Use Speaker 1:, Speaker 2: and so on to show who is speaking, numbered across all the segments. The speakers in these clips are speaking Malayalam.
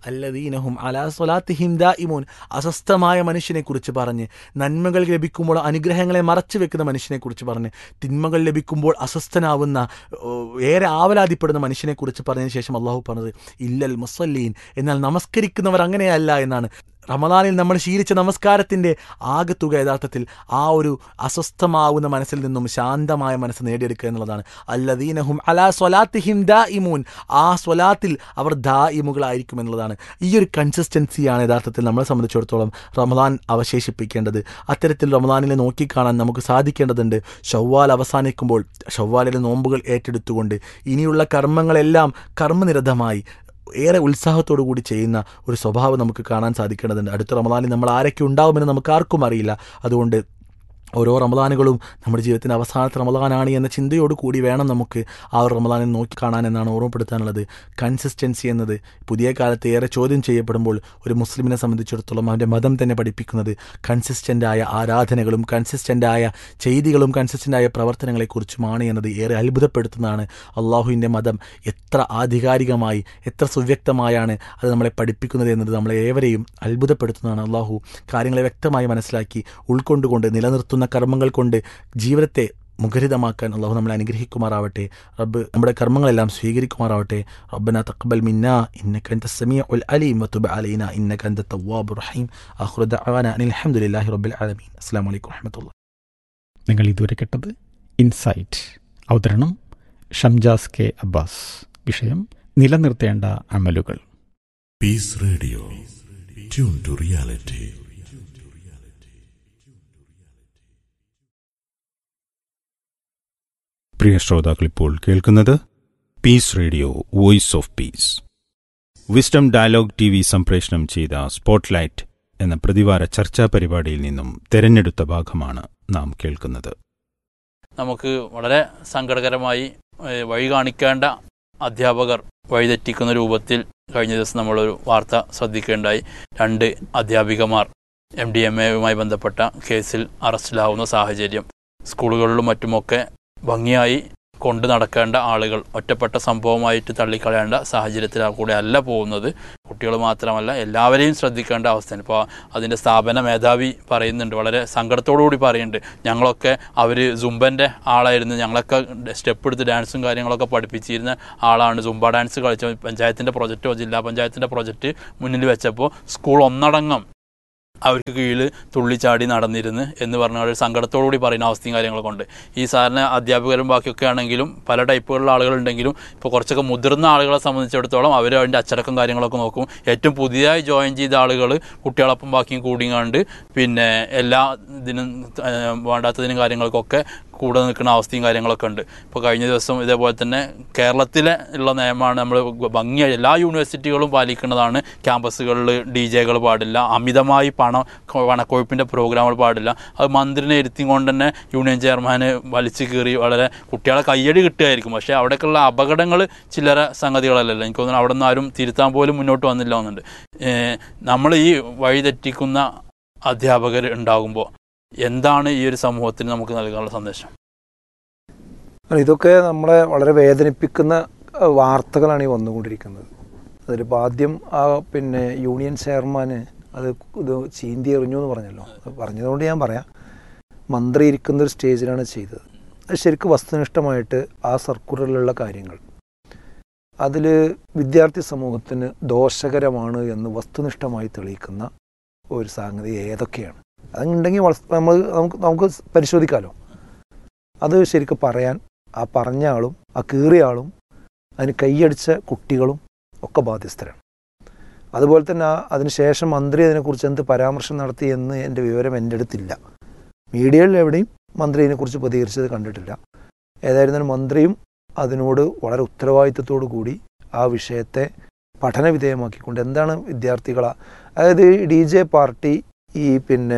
Speaker 1: അല്ലദീനഹും അലാ സ്വലാത്തിഹിം ദായിമൂൻ അസ്വസ്ഥമായ മനുഷ്യനെക്കുറിച്ച് പറഞ്ഞ് നന്മകൾ ലഭിക്കുമ്പോൾ അനുഗ്രഹങ്ങളെ മറച്ചു വെക്കുന്ന മനുഷ്യനെക്കുറിച്ച് പറഞ്ഞ് തിന്മകൾ ലഭിക്കുമ്പോൾ അസ്വസ്ഥനാവുന്ന ഓ, ഏറെ ആവലാതിപ്പെടുന്ന മനുഷ്യനെക്കുറിച്ച് പറഞ്ഞതിന് ശേഷം അള്ളാഹു പറഞ്ഞത് ഇല്ലൽ മുസല്ലീൻ എന്നാൽ നമസ്കരിക്കുന്നവർ അങ്ങനെയല്ല എന്നാണ് റമദാനിൽ നമ്മൾ ശീലിച്ച നമസ്കാരത്തിൻ്റെ ആകത്തുക യഥാർത്ഥത്തിൽ ആ ഒരു അസ്വസ്ഥമാവുന്ന മനസ്സിൽ നിന്നും ശാന്തമായ മനസ്സ് നേടിയെടുക്കുക എന്നുള്ളതാണ് അല്ലദീനഹും അലാ സ്വലാത്തിഹിം ദാ ഇമൂൻ ആ സ്വലാത്തിൽ അവർ ദാ ഇമുകളായിരിക്കും എന്നുള്ളതാണ് ഈ ഒരു കൺസിസ്റ്റൻസിയാണ് യഥാർത്ഥത്തിൽ നമ്മളെ സംബന്ധിച്ചിടത്തോളം റമദാൻ അവശേഷിപ്പിക്കേണ്ടത് അത്തരത്തിൽ റമദാനിലെ നോക്കിക്കാണാൻ നമുക്ക് സാധിക്കേണ്ടതുണ്ട് ഷവ്വാൽ അവസാനിക്കുമ്പോൾ ഷവ്വാലിലെ നോമ്പുകൾ ഏറ്റെടുത്തുകൊണ്ട് ഇനിയുള്ള കർമ്മങ്ങളെല്ലാം കർമ്മനിരതമായി ഏറെ ഉത്സാഹത്തോടു കൂടി ചെയ്യുന്ന ഒരു സ്വഭാവം നമുക്ക് കാണാൻ സാധിക്കേണ്ടതുണ്ട് അടുത്ത റമദാനിൽ നമ്മൾ ആരൊക്കെ ഉണ്ടാവുമെന്ന് നമുക്ക് ആർക്കും അറിയില്ല അതുകൊണ്ട് ഓരോ റമദാനുകളും നമ്മുടെ ജീവിതത്തിൻ്റെ അവസാനത്തെ റമദാനാണ് എന്ന ചിന്തയോട് കൂടി വേണം നമുക്ക് ആ ഒരു റമദാനിൽ നോക്കി കാണാൻ എന്നാണ് ഓർമ്മപ്പെടുത്താനുള്ളത് കൺസിസ്റ്റൻസി എന്നത് പുതിയ കാലത്ത് ഏറെ ചോദ്യം ചെയ്യപ്പെടുമ്പോൾ ഒരു മുസ്ലിമിനെ സംബന്ധിച്ചിടത്തോളം അവൻ്റെ മതം തന്നെ പഠിപ്പിക്കുന്നത് കൺസിസ്റ്റൻ്റായ ആരാധനകളും കൺസിസ്റ്റൻ്റായ ചെയ്തികളും കൺസിസ്റ്റൻ്റായ പ്രവർത്തനങ്ങളെക്കുറിച്ചുമാണ് എന്നത് ഏറെ അത്ഭുതപ്പെടുത്തുന്നതാണ് അള്ളാഹുവിൻ്റെ മതം എത്ര ആധികാരികമായി എത്ര സുവ്യക്തമായാണ് അത് നമ്മളെ പഠിപ്പിക്കുന്നത് എന്നത് നമ്മളെ ഏവരെയും അത്ഭുതപ്പെടുത്തുന്നതാണ് അള്ളാഹു കാര്യങ്ങളെ വ്യക്തമായി മനസ്സിലാക്കി ഉൾക്കൊണ്ടുകൊണ്ട് നിലനിർത്തുന്ന കർമ്മങ്ങൾ കൊണ്ട് ജീവിതത്തെ മുഖരിതമാക്കാൻ അള്ളാഹു നമ്മളെ അനുഗ്രഹിക്കുമാറാവട്ടെ റബ്ബ് നമ്മുടെ കർമ്മങ്ങളെല്ലാം സ്വീകരിക്കുമാറാവട്ടെ റബ്ബന തഖബൽ മിന്ന ഇന്നക അൻത സമീഉൽ അലീം വതുബ് അലൈന ഇന്നക അൻത തവ്വാബുർ റഹീം ആഖിറു ദഅവാന അനിൽ ഹംദുലില്ലാഹി റബ്ബിൽ ആലമീൻ അസ്സലാമു അലൈക്കും വറഹ്മത്തുള്ളാഹി
Speaker 2: നിങ്ങൾ ഇതുവരെ കേട്ടത് ഇൻസൈറ്റ് അവതരണം ഷംജാസ് കെ അബ്ബാസ് വിഷയം നിലനിർത്തേണ്ട അമലുകൾ
Speaker 3: Peace Radio. Tune to reality.
Speaker 4: പ്രിയ ശ്രോതാക്കൾ ഇപ്പോൾ കേൾക്കുന്നത് peace radio voice of peace wisdom dialogue T V സംപ്രേഷണം ചെയ്ത സ്പോട്ട്ലൈറ്റ് എന്ന പ്രതിവാര ചർച്ചാ പരിപാടിയിൽ നിന്നും തെരഞ്ഞെടുത്ത ഭാഗമാണ് നാം കേൾക്കുന്നത്
Speaker 5: നമുക്ക് വളരെ സങ്കടകരമായി ഏഹ്, വഴി കാണിക്കേണ്ട അധ്യാപകർ വഴിതെറ്റിക്കുന്ന രൂപത്തിൽ കഴിഞ്ഞ ദിവസം നമ്മളൊരു വാർത്ത ശ്രദ്ധിക്കുകയുണ്ടായി രണ്ട് അധ്യാപികമാർ എം ഡി എം എയുമായി ബന്ധപ്പെട്ട കേസിൽ അറസ്റ്റിലാവുന്ന സാഹചര്യം സ്കൂളുകളിലും മറ്റുമൊക്കെ ഭംഗിയായി കൊണ്ടു നടക്കേണ്ട ആളുകൾ ഒറ്റപ്പെട്ട സംഭവമായിട്ട് തള്ളിക്കളയേണ്ട സാഹചര്യത്തിൽ കൂടെ അല്ല പോകുന്നത് കുട്ടികൾ മാത്രമല്ല എല്ലാവരെയും ശ്രദ്ധിക്കേണ്ട അവസ്ഥയാണ് ഇപ്പോൾ അതിൻ്റെ സ്ഥാപന മേധാവി പറയുന്നുണ്ട് വളരെ സങ്കടത്തോടു കൂടി പറയുന്നുണ്ട് ഞങ്ങളൊക്കെ അവർ സുംബൻ്റെ ആളായിരുന്നു ഞങ്ങളൊക്കെ സ്റ്റെപ്പ് എടുത്ത് ഡാൻസും കാര്യങ്ങളൊക്കെ പഠിപ്പിച്ചിരുന്ന ആളാണ് സുംബ ഡാൻസ് കളിച്ച പഞ്ചായത്തിൻ്റെ പ്രൊജക്റ്റോ ജില്ലാ പഞ്ചായത്തിൻ്റെ പ്രൊജക്റ്റ് മുന്നിൽ വെച്ചപ്പോൾ സ്കൂൾ ഒന്നടങ്കം അവർക്ക് കീഴിൽ തുള്ളിച്ചാടി നടന്നിരുന്ന് എന്ന് പറഞ്ഞ ഒരു സങ്കടത്തോടുകൂടി പറയുന്ന അവസ്ഥയും കാര്യങ്ങളൊക്കെ ഉണ്ട് ഈ സാധാരണ അധ്യാപകരും ബാക്കിയൊക്കെ ആണെങ്കിലും പല ടൈപ്പുകളിലുള്ള ആളുകളുണ്ടെങ്കിലും ഇപ്പോൾ കുറച്ചൊക്കെ മുതിർന്ന ആളുകളെ സംബന്ധിച്ചിടത്തോളം അവർ അതിൻ്റെ അച്ചടക്കം കാര്യങ്ങളൊക്കെ നോക്കും ഏറ്റവും പുതിയതായി ജോയിൻ ചെയ്ത ആളുകൾ കുട്ടികളൊപ്പം ബാക്കിയും കൂടിങ്ങാണ്ട് പിന്നെ എല്ലാ ഇതിനും ഏഹ്, വേണ്ടാത്തതിനും കാര്യങ്ങൾക്കൊക്കെ കൂടെ നിൽക്കുന്ന അവസ്ഥയും കാര്യങ്ങളൊക്കെ ഉണ്ട് ഇപ്പോൾ കഴിഞ്ഞ ദിവസം ഇതേപോലെ തന്നെ കേരളത്തിലെ ഉള്ള നിയമമാണ് നമ്മൾ ഭംഗിയായി എല്ലാ യൂണിവേഴ്സിറ്റികളും പാലിക്കുന്നതാണ് ക്യാമ്പസുകളിൽ ഡി ജെകൾ പാടില്ല അമിതമായി പണം പണക്കൊഴുപ്പിൻ്റെ പ്രോഗ്രാമുകൾ പാടില്ല അത് മന്ത്രിനെ ഇരുത്തി കൊണ്ട് തന്നെ യൂണിയൻ ചെയർമാന് വലിച്ചു കീറി വളരെ കുട്ടികളെ കയ്യടി കിട്ടുമായിരിക്കും പക്ഷേ അവിടേക്കുള്ള അപകടങ്ങൾ ചില്ലറ സംഗതികളല്ലല്ലോ എനിക്ക് തോന്നുന്നു അവിടെ നിന്ന് ആരും തിരുത്താൻ പോലും മുന്നോട്ട് വന്നില്ല എന്നുണ്ട് നമ്മൾ ഈ വഴിതെറ്റിക്കുന്ന അധ്യാപകർ ഉണ്ടാകുമ്പോൾ എന്താണ് ഈ ഒരു സമൂഹത്തിന് നമുക്ക് നൽകാനുള്ള സന്ദേശം
Speaker 6: അല്ല, ഇതൊക്കെ നമ്മളെ വളരെ വേദനിപ്പിക്കുന്ന അഹ്, വാർത്തകളാണ് ഈ വന്നുകൊണ്ടിരിക്കുന്നത് അതിലിപ്പോൾ ആദ്യം ആ പിന്നെ യൂണിയൻ ചെയർമാന് അത് ഇത് ചീന്തി എറിഞ്ഞു എന്ന് പറഞ്ഞല്ലോ അത് പറഞ്ഞതുകൊണ്ട് ഞാൻ പറയാം മന്ത്രി ഇരിക്കുന്ന ഒരു സ്റ്റേജിലാണ് ചെയ്തത് അത് ശരിക്കും വസ്തുനിഷ്ഠമായിട്ട് ആ സർക്കുലറിലുള്ള കാര്യങ്ങൾ അതിൽ വിദ്യാർത്ഥി സമൂഹത്തിന് ദോഷകരമാണ് എന്ന് വസ്തുനിഷ്ഠമായി തെളിയിക്കുന്ന ഒരു സംഗതി ഏതൊക്കെയാണ് അതുണ്ടെങ്കിൽ വസ്- നമ്മൾ നമുക്ക് നമുക്ക് പരിശോധിക്കാമല്ലോ അത് ശരിക്കും പറയാൻ ആ പറഞ്ഞ ആളും ആ കീറിയ ആളും അതിന് കൈയടിച്ച കുട്ടികളും ഒക്കെ ബാധ്യസ്ഥരാണ് അതുപോലെ തന്നെ ആ അതിനുശേഷം മന്ത്രി അതിനെക്കുറിച്ച് എന്ത് പരാമർശം നടത്തി എന്ന് എൻ്റെ വിവരം എൻ്റെ അടുത്തില്ല മീഡിയകളിൽ എവിടെയും മന്ത്രി ഇതിനെക്കുറിച്ച് പ്രതികരിച്ചത് കണ്ടിട്ടില്ല ഏതായിരുന്നാലും മന്ത്രിയും അതിനോട് വളരെ ഉത്തരവാദിത്തത്തോടു കൂടി ആ വിഷയത്തെ പഠന വിധേയമാക്കിക്കൊണ്ട് എന്താണ് വിദ്യാർത്ഥികളെ അതായത് ഡി ജെ പാർട്ടി ഈ പിന്നെ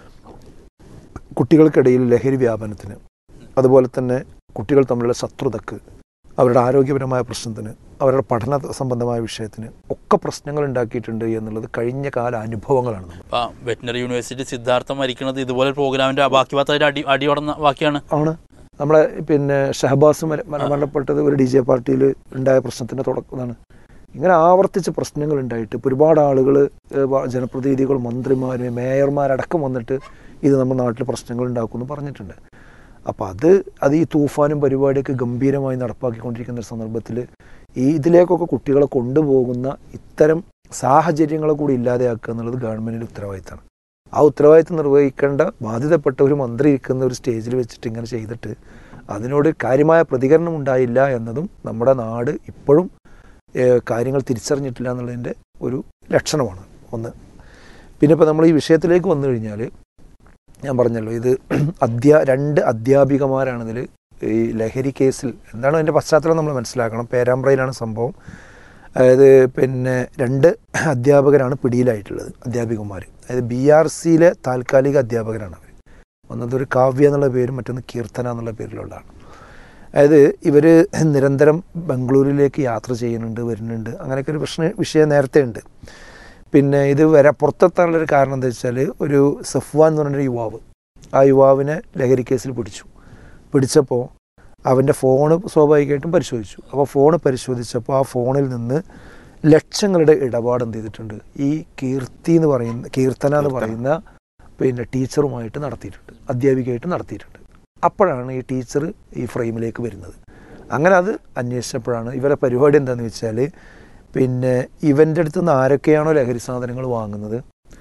Speaker 6: കുട്ടികൾക്കിടയിൽ ലഹരി വ്യാപനത്തിന് അതുപോലെ തന്നെ കുട്ടികൾ തമ്മിലുള്ള ശത്രുതക്ക് അവരുടെ ആരോഗ്യപരമായ പ്രശ്നത്തിന് അവരുടെ പഠന സംബന്ധമായ വിഷയത്തിന് ഒക്കെ പ്രശ്നങ്ങൾ ഉണ്ടാക്കിയിട്ടുണ്ട് എന്നുള്ളത് കഴിഞ്ഞ കാല അനുഭവങ്ങളാണ് നമുക്ക്
Speaker 5: ഇപ്പം വെറ്റിനറി യൂണിവേഴ്സിറ്റി സിദ്ധാർത്ഥം മരിക്കുന്നത് ഇതുപോലെ പ്രോഗ്രാമിൻ്റെ ബാക്കി ഭാഗത്ത് അടി അടിയോടുന്ന ബാക്കിയാണ്
Speaker 6: ആണ് നമ്മളെ പിന്നെ ഷഹബാസ് മര- മര- മരണപ്പെട്ടത് ഒരു ഡി ജെ പാർട്ടിയിൽ ഉണ്ടായ പ്രശ്നത്തിന്റെ തുടക്കമാണ് ഇങ്ങനെ ആവർത്തിച്ച് പ്രശ്നങ്ങൾ ഉണ്ടായിട്ട് ഇപ്പോൾ ഒരുപാട് ആളുകൾ ജനപ്രതിനിധികൾ മന്ത്രിമാർ മേയർമാരടക്കം വന്നിട്ട് ഇത് നമ്മുടെ നാട്ടിൽ പ്രശ്നങ്ങൾ ഉണ്ടാക്കുമെന്ന് പറഞ്ഞിട്ടുണ്ട് അപ്പോൾ അത് അത് ഈ തൂഫാനും പരിപാടിയൊക്കെ ഗംഭീരമായി നടപ്പാക്കിക്കൊണ്ടിരിക്കുന്ന ഒരു സന്ദർഭത്തിൽ ഈ ഇതിലേക്കൊക്കെ കുട്ടികളെ കൊണ്ടുപോകുന്ന ഇത്തരം സാഹചര്യങ്ങളെ കൂടി ഇല്ലാതെയാക്കുക എന്നുള്ളത് ഗവൺമെൻറ്റിൻ്റെ ഉത്തരവാദിത്തമാണ് ആ ഉത്തരവാദിത്തം നിർവഹിക്കേണ്ട ബാധ്യതപ്പെട്ട ഒരു മന്ത്രി ഇരിക്കുന്ന ഒരു സ്റ്റേജിൽ വെച്ചിട്ട് ഇങ്ങനെ ചെയ്തിട്ട് അതിനോട് കാര്യമായ പ്രതികരണം ഉണ്ടായില്ല എന്നതും നമ്മുടെ നാട് ഇപ്പോഴും ഏഹ്, കാര്യങ്ങൾ തിരിച്ചറിഞ്ഞിട്ടില്ല എന്നുള്ളതിൻ്റെ ഒരു ലക്ഷണമാണ് ഒന്ന് പിന്നെ ഇപ്പോൾ നമ്മൾ ഈ വിഷയത്തിലേക്ക് വന്നു കഴിഞ്ഞാൽ ഞാൻ പറഞ്ഞല്ലോ ഇത് അധ്യാ രണ്ട് അധ്യാപികമാരാണ് ഇതിൽ ഈ ലഹരി കേസിൽ എന്താണ് അതിൻ്റെ പശ്ചാത്തലം നമ്മൾ മനസ്സിലാക്കണം പേരാമ്പ്രയിലാണ് സംഭവം അതായത് പിന്നെ രണ്ട് അധ്യാപകരാണ് പിടിയിലായിട്ടുള്ളത് അധ്യാപികമാർ അതായത് ബി ആർ സിയിലെ താൽക്കാലിക അധ്യാപകരാണ് അവർ ഒന്നതൊരു കാവ്യ എന്നുള്ള പേരും മറ്റൊന്ന് കീർത്തന എന്നുള്ള പേരിലുള്ളതാണ് അതായത് ഇവർ നിരന്തരം ബംഗളൂരിലേക്ക് യാത്ര ചെയ്യുന്നുണ്ട് വരുന്നുണ്ട് അങ്ങനെയൊക്കെ ഒരു പ്രശ്ന വിഷയം നേരത്തെ ഉണ്ട് പിന്നെ ഇത് വരെ പുറത്തെത്താനുള്ളൊരു കാരണം എന്താ വെച്ചാൽ ഒരു സഫ്വാൻ എന്ന് പറഞ്ഞൊരു യുവാവ് ആ യുവാവിനെ ലഹരി കേസിൽ പിടിച്ചു പിടിച്ചപ്പോൾ അവൻ്റെ ഫോണ് സ്വാഭാവികമായിട്ടും പരിശോധിച്ചു അപ്പോൾ ഫോണ് പരിശോധിച്ചപ്പോൾ ആ ഫോണിൽ നിന്ന് ലക്ഷങ്ങളുടെ ഇടപാട് എന്ത് ചെയ്തിട്ടുണ്ട് ഈ കീർത്തി എന്ന് പറയുന്ന കീർത്തന എന്ന് പറയുന്ന പിന്നെ ടീച്ചറുമായിട്ട് നടത്തിയിട്ടുണ്ട് അധ്യാപികയായിട്ട് നടത്തിയിട്ടുണ്ട് അപ്പോഴാണ് ഈ ടീച്ചർ ഈ ഫ്രെയിമിലേക്ക് വരുന്നത് അങ്ങനെ അത് അന്വേഷിച്ചപ്പോഴാണ് ഇവരെ പരിപാടി എന്താണെന്ന് വെച്ചാൽ പിന്നെ ഇവൻ്റെ അടുത്ത് നിന്ന് ആരൊക്കെയാണോ ലഹരി സാധനങ്ങൾ വാങ്ങുന്നത്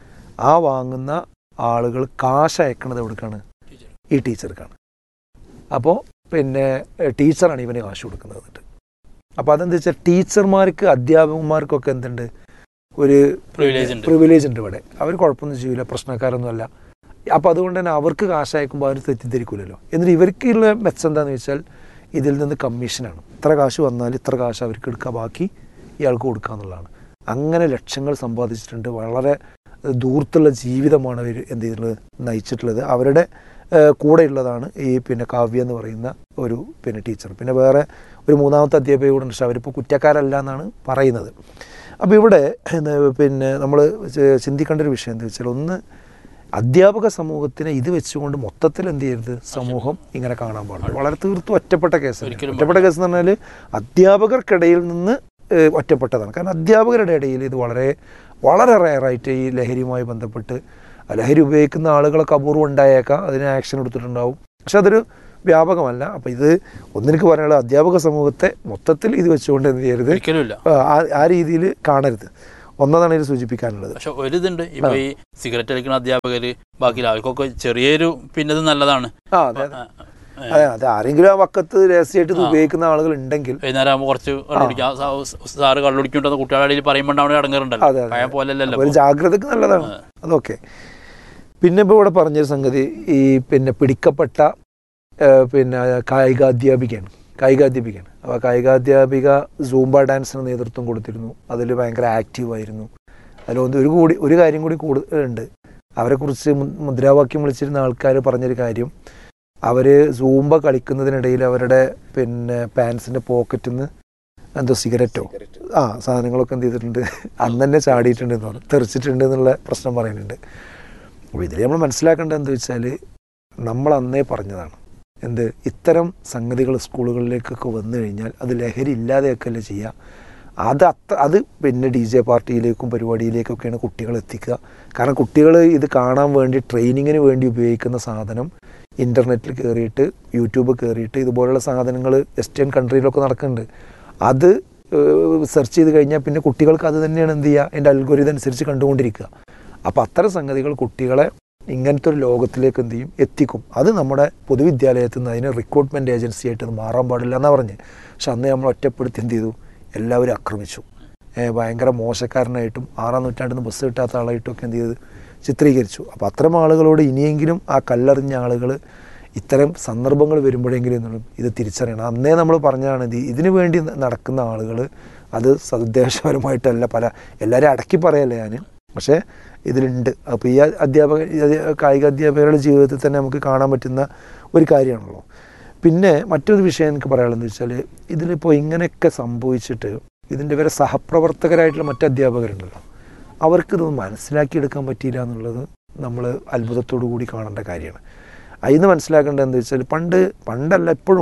Speaker 6: ആ വാങ്ങുന്ന ആളുകൾ കാശ് അയക്കണത് എവിടേക്കാണ് ഈ ടീച്ചർക്കാണ് അപ്പോൾ പിന്നെ എഹ്, ടീച്ചറാണ് ഇവന് കാശ് കൊടുക്കുന്നത് എന്നിട്ട് അപ്പോൾ അതെന്താ വെച്ചാൽ ടീച്ചർമാർക്ക് അധ്യാപകന്മാർക്കൊക്കെ എന്തുണ്ട് ഒരു
Speaker 5: Privilege ഉണ്ട്.
Speaker 6: പ്രിവിലേജ് ഉണ്ട് ഇവിടെ അവർ കുഴപ്പമൊന്നും ചെയ്യില്ല പ്രശ്നക്കാരൊന്നുമല്ല അപ്പോൾ അതുകൊണ്ട് തന്നെ അവർക്ക് കാശ് അയക്കുമ്പോൾ അവർ തെറ്റിദ്ധരിക്കില്ലല്ലോ എന്നിട്ട് ഇവർക്കുള്ള മെച്ചം എന്താണെന്ന് വെച്ചാൽ ഇതിൽ നിന്ന് കമ്മീഷനാണ് ഇത്ര കാശ് വന്നാൽ ഇത്ര കാശ് അവർക്ക് എടുക്കുക ബാക്കി ഇയാൾക്ക് കൊടുക്കുക എന്നുള്ളതാണ് അങ്ങനെ ലക്ഷങ്ങൾ സമ്പാദിച്ചിട്ടുണ്ട് വളരെ ദൂരത്തുള്ള ജീവിതമാണ് അവർ എന്ത് ചെയ്തിട്ടുള്ളത് നയിച്ചിട്ടുള്ളത് അവരുടെ ഏഹ്, കൂടെയുള്ളതാണ് ഈ പിന്നെ കാവ്യ എന്ന് പറയുന്ന ഒരു പിന്നെ ടീച്ചർ പിന്നെ വേറെ ഒരു മൂന്നാമത്തെ അധ്യാപിക കൂടെ ഉണ്ട് പക്ഷെ അവരിപ്പോൾ കുറ്റക്കാരല്ല എന്നാണ് പറയുന്നത് അപ്പോൾ ഇവിടെ എന്താ പിന്നെ നമ്മൾ ചിന്തിക്കേണ്ട ഒരു വിഷയം എന്താ വെച്ചാൽ ഒന്ന് അധ്യാപക സമൂഹത്തിനെ ഇത് വെച്ചുകൊണ്ട് മൊത്തത്തിൽ എന്ത് ചെയ്യരുത് സമൂഹം ഇങ്ങനെ കാണാൻ പാടില്ല വളരെ തീർത്തും ഒറ്റപ്പെട്ട കേസ്
Speaker 5: ഒരിക്കലും
Speaker 6: ഒറ്റപ്പെട്ട കേസ് എന്ന് പറഞ്ഞാൽ അധ്യാപകർക്കിടയിൽ നിന്ന് ഏഹ്, ഒറ്റപ്പെട്ടതാണ് കാരണം അധ്യാപകരുടെ ഇടയിൽ ഇത് വളരെ വളരെ റയറായിട്ട് ഈ ലഹരിയുമായി ബന്ധപ്പെട്ട് ആ ലഹരി ഉപയോഗിക്കുന്ന ആളുകളൊക്കെ അപൂർവം ഉണ്ടായേക്കാം അതിന് ആക്ഷൻ എടുത്തിട്ടുണ്ടാവും പക്ഷെ അതൊരു വ്യാപകമല്ല അപ്പം ഇത് ഒന്നിനക്ക് പറയാനുള്ള അധ്യാപക സമൂഹത്തെ മൊത്തത്തിൽ ഇത് വെച്ചുകൊണ്ട് എന്ത് ചെയ്യരുത്
Speaker 5: ഒരിക്കലും ഇല്ല
Speaker 6: ആ- ആ രീതിയിൽ കാണരുത് ഒന്നതാണ് ഇത് സൂചിപ്പിക്കാനുള്ളത്
Speaker 5: പക്ഷെ ഒരു ഇതുണ്ട് ഇപ്പൊ ഈ സിഗരറ്റ് അടിക്കുന്ന അധ്യാപകര് ബാക്കി അവർക്കൊക്കെ ചെറിയൊരു പിന്നെ ഇത് നല്ലതാണ്
Speaker 6: ആ അതെ അതെ.
Speaker 5: ആ, ആ,
Speaker 6: അതെ അതെ ആരെങ്കിലും ആ വക്കത്ത് രഹസ്യമായിട്ട് ഇത്
Speaker 5: ആ.
Speaker 6: ഉപയോഗിക്കുന്ന ആളുകൾ ഉണ്ടെങ്കിൽ
Speaker 5: വൈകുന്നേരം ആകുമ്പോൾ കുറച്ച് കള്ളുടിക്കാം സാറ് കള്ളുടിക്കുന്നുണ്ടെന്ന് കുട്ടികളുടെ ഇടയിൽ പറയുമ്പോൾ അവിടെ അടങ്ങാറുണ്ടല്ലോ
Speaker 6: അതെ, അതെ.
Speaker 5: പഴയ പോലല്ലല്ലോ
Speaker 6: ഒരു ജാഗ്രതക്ക് നല്ലതാണ്
Speaker 5: ആ.
Speaker 6: അതൊക്കെ പിന്നെ ഇപ്പോൾ ഇവിടെ പറഞ്ഞൊരു സംഗതി ഈ പിന്നെ പിടിക്കപ്പെട്ട ആ, പിന്നെ കായികാധ്യാപികയാണ് കായികാധ്യാപികയാണ് അപ്പോൾ കായികാധ്യാപിക സൂംബ ഡാൻസിന് നേതൃത്വം കൊടുത്തിരുന്നു അതിൽ ഭയങ്കര ആക്റ്റീവായിരുന്നു അതിലൊന്ന് ഒരു കൂടി ഒരു കാര്യം കൂടി കൂടു ഉണ്ട് അവരെക്കുറിച്ച് മു- മുദ്രാവാക്യം വിളിച്ചിരുന്ന ആൾക്കാർ പറഞ്ഞൊരു കാര്യം അവർ സൂംബ കളിക്കുന്നതിനിടയിൽ അവരുടെ പിന്നെ പാൻസിൻ്റെ പോക്കറ്റിൽ നിന്ന് എന്തോ സിഗരറ്റോ ആ സാധനങ്ങളൊക്കെ എന്ത് ചെയ്തിട്ടുണ്ട് അന്ന് തന്നെ ചാടിയിട്ടുണ്ട് എന്ന് പറഞ്ഞു തെറിച്ചിട്ടുണ്ട് എന്നുള്ള പ്രശ്നം പറയുന്നുണ്ട് അപ്പോൾ ഇതിൽ നമ്മൾ മനസ്സിലാക്കേണ്ടത് എന്താ വെച്ചാൽ നമ്മൾ അന്നേ പറഞ്ഞതാണ് എന്ത് ഇത്തരം സംഗതികൾ സ്കൂളുകളിലേക്കൊക്കെ വന്നു കഴിഞ്ഞാൽ അത് ലഹരി ഇല്ലാതെയൊക്കെയല്ലേ ചെയ്യുക അത് അത്ര അത് പിന്നെ ഡി ജെ പാർട്ടിയിലേക്കും പരിപാടിയിലേക്കൊക്കെയാണ് കുട്ടികൾ എത്തിക്കുക കാരണം കുട്ടികൾ ഇത് കാണാൻ വേണ്ടി ട്രെയിനിങ്ങിന് വേണ്ടി ഉപയോഗിക്കുന്ന സാധനം ഇൻ്റർനെറ്റിൽ കയറിയിട്ട് യൂട്യൂബ് കയറിയിട്ട് ഇതുപോലുള്ള സാധനങ്ങൾ വെസ്റ്റേൺ കൺട്രിയിലൊക്കെ നടക്കുന്നുണ്ട് അത് സെർച്ച് ചെയ്ത് കഴിഞ്ഞാൽ പിന്നെ കുട്ടികൾക്ക് അത് തന്നെയാണ് എന്ത് ചെയ്യുക അതിൻ്റെ അൽഗോരിതം അനുസരിച്ച് കണ്ടുകൊണ്ടിരിക്കുക അപ്പോൾ അത്തരം സംഗതികൾ കുട്ടികളെ ഇങ്ങനത്തെ ഒരു ലോകത്തിലേക്ക് എന്ത് ചെയ്യും എത്തിക്കും അത് നമ്മുടെ പൊതുവിദ്യാലയത്തിൽ നിന്ന് അതിന് റിക്രൂട്ട്മെൻറ്റ് ഏജൻസി ആയിട്ട് അത് മാറാൻ പാടില്ല എന്നാണ് പറഞ്ഞത് പക്ഷെ അന്ന് നമ്മൾ ഒറ്റപ്പെടുത്തി എന്ത് ചെയ്തു എല്ലാവരും ആക്രമിച്ചു ഏ, ഭയങ്കര മോശക്കാരനായിട്ടും ആറാം നൂറ്റാണ്ടിൽ നിന്ന് ബസ് കിട്ടാത്ത ആളായിട്ടും ഒക്കെ എന്ത് ചെയ്ത് ചിത്രീകരിച്ചു അപ്പോൾ അത്തരം ആളുകളോട് ഇനിയെങ്കിലും ആ കല്ലെറിഞ്ഞ ആളുകൾ ഇത്തരം സന്ദർഭങ്ങൾ വരുമ്പോഴെങ്കിലും എന്നുള്ളത് ഇത് തിരിച്ചറിയണം അന്നേ നമ്മൾ പറഞ്ഞതാണ് ഇത് ഇതിനു വേണ്ടി നടക്കുന്ന ആളുകൾ അത് സതുദ്ദേശപരമായിട്ടല്ല പല എല്ലാവരും അടക്കി പറയല്ല ഞാൻ പക്ഷേ ഇതിലുണ്ട് അപ്പോൾ ഈ അധ്യാപക ഈ അധ്യ- കായിക അധ്യാപകരുടെ ജീവിതത്തിൽ തന്നെ നമുക്ക് കാണാൻ പറ്റുന്ന ഒരു കാര്യമാണല്ലോ പിന്നെ മറ്റൊരു വിഷയം എനിക്ക് പറയാനുള്ളത് വെച്ചാൽ ഇതിലിപ്പോൾ ഇങ്ങനെയൊക്കെ സംഭവിച്ചിട്ട് ഇതിൻ്റെ വരെ സഹപ്രവർത്തകരായിട്ടുള്ള മറ്റ് അധ്യാപകരുണ്ടല്ലോ അവർക്കിതൊന്നും മനസ്സിലാക്കിയെടുക്കാൻ പറ്റിയില്ല എന്നുള്ളത് നമ്മൾ അത്ഭുതത്തോടു കൂടി കാണേണ്ട കാര്യമാണ് അതിന്ന് മനസ്സിലാക്കേണ്ടത് എന്താ വെച്ചാൽ പണ്ട് പണ്ടല്ല എപ്പോഴും ഉണ്ട്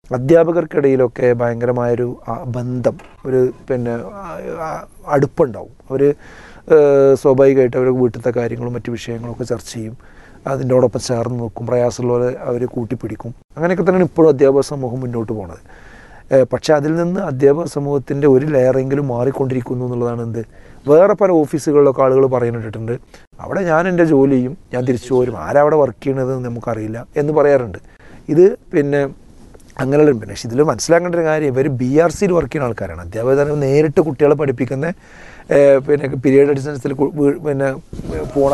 Speaker 6: അധ്യാപകർക്കിടയിലൊക്കെ ഭയങ്കരമായൊരു ആ, ബന്ധം ഒരു പിന്നെ ആ, ആ, അടുപ്പുണ്ടാവും അവർ സ്വാഭാവികമായിട്ട് അവർ വീട്ടിലത്തെ കാര്യങ്ങളും മറ്റു വിഷയങ്ങളൊക്കെ ചർച്ച ചെയ്യും അതിൻ്റോടൊപ്പം ചേർന്ന് നോക്കും പ്രയാസമുള്ളവരെ അവർ കൂട്ടിപ്പിടിക്കും അങ്ങനെയൊക്കെ തന്നെയാണ് ഇപ്പോഴും അധ്യാപക സമൂഹം മുന്നോട്ട് പോകുന്നത് ഏഹ് പക്ഷേ അതിൽ നിന്ന് അധ്യാപക സമൂഹത്തിൻ്റെ ഒരു ലെയറെങ്കിലും മാറിക്കൊണ്ടിരിക്കുന്നു എന്നുള്ളതാണ് എന്ത് വേറെ പല ഓഫീസുകളിലൊക്കെ ആളുകൾ പറയുന്നിട്ടുണ്ട് അവിടെ ഞാൻ എൻ്റെ ജോലി ചെയ്യും ഞാൻ തിരിച്ചു പോരും ആരാ അവിടെ വർക്ക് ചെയ്യണത് എന്ന് നമുക്കറിയില്ല എന്ന് പറയാറുണ്ട് ഇത് പിന്നെ അങ്ങനെയുള്ള പിന്നെ പക്ഷേ ഇതിൽ മനസ്സിലാക്കേണ്ട ഒരു കാര്യം ഇവർ ബി ആർ സിയിൽ വർക്ക് ചെയ്യുന്ന ആൾക്കാരാണ് അധ്യാപകർ നേരിട്ട് കുട്ടികളെ പഠിപ്പിക്കുന്ന ഏഹ് പിന്നെ പീരിയഡ് അടിസ്ഥാനത്തിൽ കു- വീ- പിന്നെ പോണ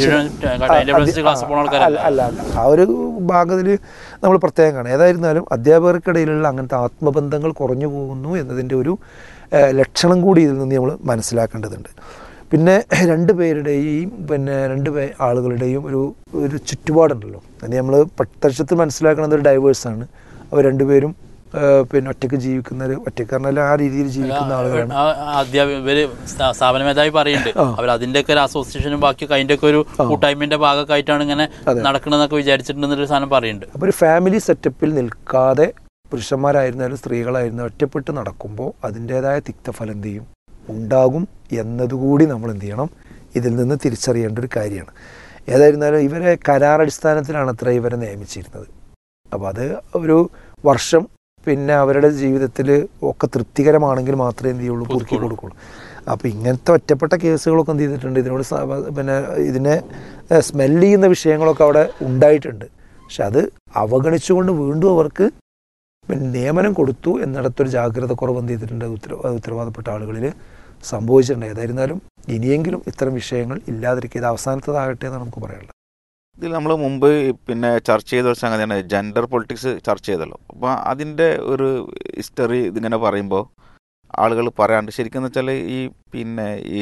Speaker 5: അതിന്റെ ക്ലാസ് പോണ
Speaker 6: അല്ല
Speaker 5: ആൾക്കാരല്ല
Speaker 6: അല്ല അല്ല ആ ഒരു ഭാഗത്തിൽ നമ്മൾ പ്രത്യേകം കാണും ഏതായിരുന്നാലും അധ്യാപകർക്കിടയിലുള്ള അങ്ങനത്തെ ആത്മബന്ധങ്ങൾ കുറഞ്ഞു പോകുന്നു എന്നതിൻ്റെ ഒരു ഏഹ്, ലക്ഷണം കൂടി ഇതിൽ നിന്ന് നമ്മൾ മനസ്സിലാക്കേണ്ടതുണ്ട് പിന്നെ രണ്ട് പേരുടെയും പിന്നെ രണ്ട് പേ ആളുകളുടെയും ഒരു ഒരു ചുറ്റുപാടുണ്ടല്ലോ അത് നമ്മൾ പ്രത്യക്ഷത്തിൽ മനസ്സിലാക്കുന്നത് ഒരു ഡൈവേഴ്സാണ് അവർ രണ്ടുപേരും ഏഹ്, പിന്നെ ഒറ്റയ്ക്ക് ജീവിക്കുന്ന ഒരു ഒറ്റയ്ക്ക് പറഞ്ഞാൽ ആ രീതിയിൽ ജീവിക്കുന്ന ആളുകളാണ്
Speaker 5: അധ്യാപക ഇവര് സ്ഥാ- സ്ഥാപന മേധാവി പറയുന്നുണ്ട് അവർ അതിന്റെ ഒക്കെ ഒരു അസോസിയേഷനും ബാക്കി അതിന്റെ ഒക്കെ ഒരു കൂട്ടായ്മന്റെ ഭാഗമൊക്കെ ആയിട്ടാണ് ഇങ്ങനെ നടക്കണമെന്നൊക്കെ വിചാരിച്ചിട്ടുണ്ടെന്നൊരു സാധനം പറയുന്നുണ്ട്
Speaker 6: അപ്പോൾ ഒരു ഫാമിലി സെറ്റപ്പിൽ നിൽക്കാതെ പുരുഷന്മാരായിരുന്നാലും സ്ത്രീകളായിരുന്നാലും ഒറ്റപ്പെട്ട് നടക്കുമ്പോൾ അതിൻ്റേതായ തിക്തഫലം എന്ത് ചെയ്യും ഉണ്ടാകും എന്നതുകൂടി നമ്മൾ എന്ത് ചെയ്യണം ഇതിൽ നിന്ന് തിരിച്ചറിയേണ്ട ഒരു കാര്യമാണ് ഏതായിരുന്നാലും ഇവരെ കരാറടിസ്ഥാനത്തിലാണ് അത്ര ഇവരെ നിയമിച്ചിരുന്നത് അപ്പോൾ അത് ഒരു വർഷം പിന്നെ അവരുടെ ജീവിതത്തിൽ ഒക്കെ തൃപ്തികരമാണെങ്കിൽ മാത്രമേ എന്ത് ചെയ്യുള്ളൂ കുറുക്കി കൊടുക്കുള്ളൂ അപ്പോൾ ഇങ്ങനത്തെ ഒറ്റപ്പെട്ട കേസുകളൊക്കെ എന്ത് ചെയ്തിട്ടുണ്ട് ഇതിനോട് സ- പിന്നെ ഇതിനെ സ്മെല്ല് ചെയ്യുന്ന വിഷയങ്ങളൊക്കെ അവിടെ ഉണ്ടായിട്ടുണ്ട് പക്ഷെ അത് അവഗണിച്ചുകൊണ്ട് വീണ്ടും അവർക്ക് പിന്നെ നിയമനം കൊടുത്തു എന്നിടത്തൊരു ജാഗ്രത കുറവ് എന്ത് ചെയ്തിട്ടുണ്ട് അത് ഉത്തര അത് ഉത്തരവാദപ്പെട്ട ആളുകളിൽ സംഭവിച്ചിട്ടുണ്ട് ഏതായിരുന്നാലും ഇനിയെങ്കിലും ഇത്തരം വിഷയങ്ങൾ ഇല്ലാതിരിക്കുക ഇത് അവസാനത്തതാകട്ടെ എന്നാണ് നമുക്ക് പറയാനുള്ളത്
Speaker 7: ഇതിൽ നമ്മൾ മുമ്പ് പിന്നെ ചർച്ച ചെയ്ത ഒരു സംഗതിയാണ് ജെൻഡർ പൊളിറ്റിക്സ് ചർച്ച ചെയ്തല്ലോ അപ്പോൾ അതിൻ്റെ ഒരു ഹിസ്റ്ററി ഇതിങ്ങനെ പറയുമ്പോൾ ആളുകൾ പറയാണ്ട് ശരിക്കും എന്ന് വെച്ചാൽ ഈ പിന്നെ ഈ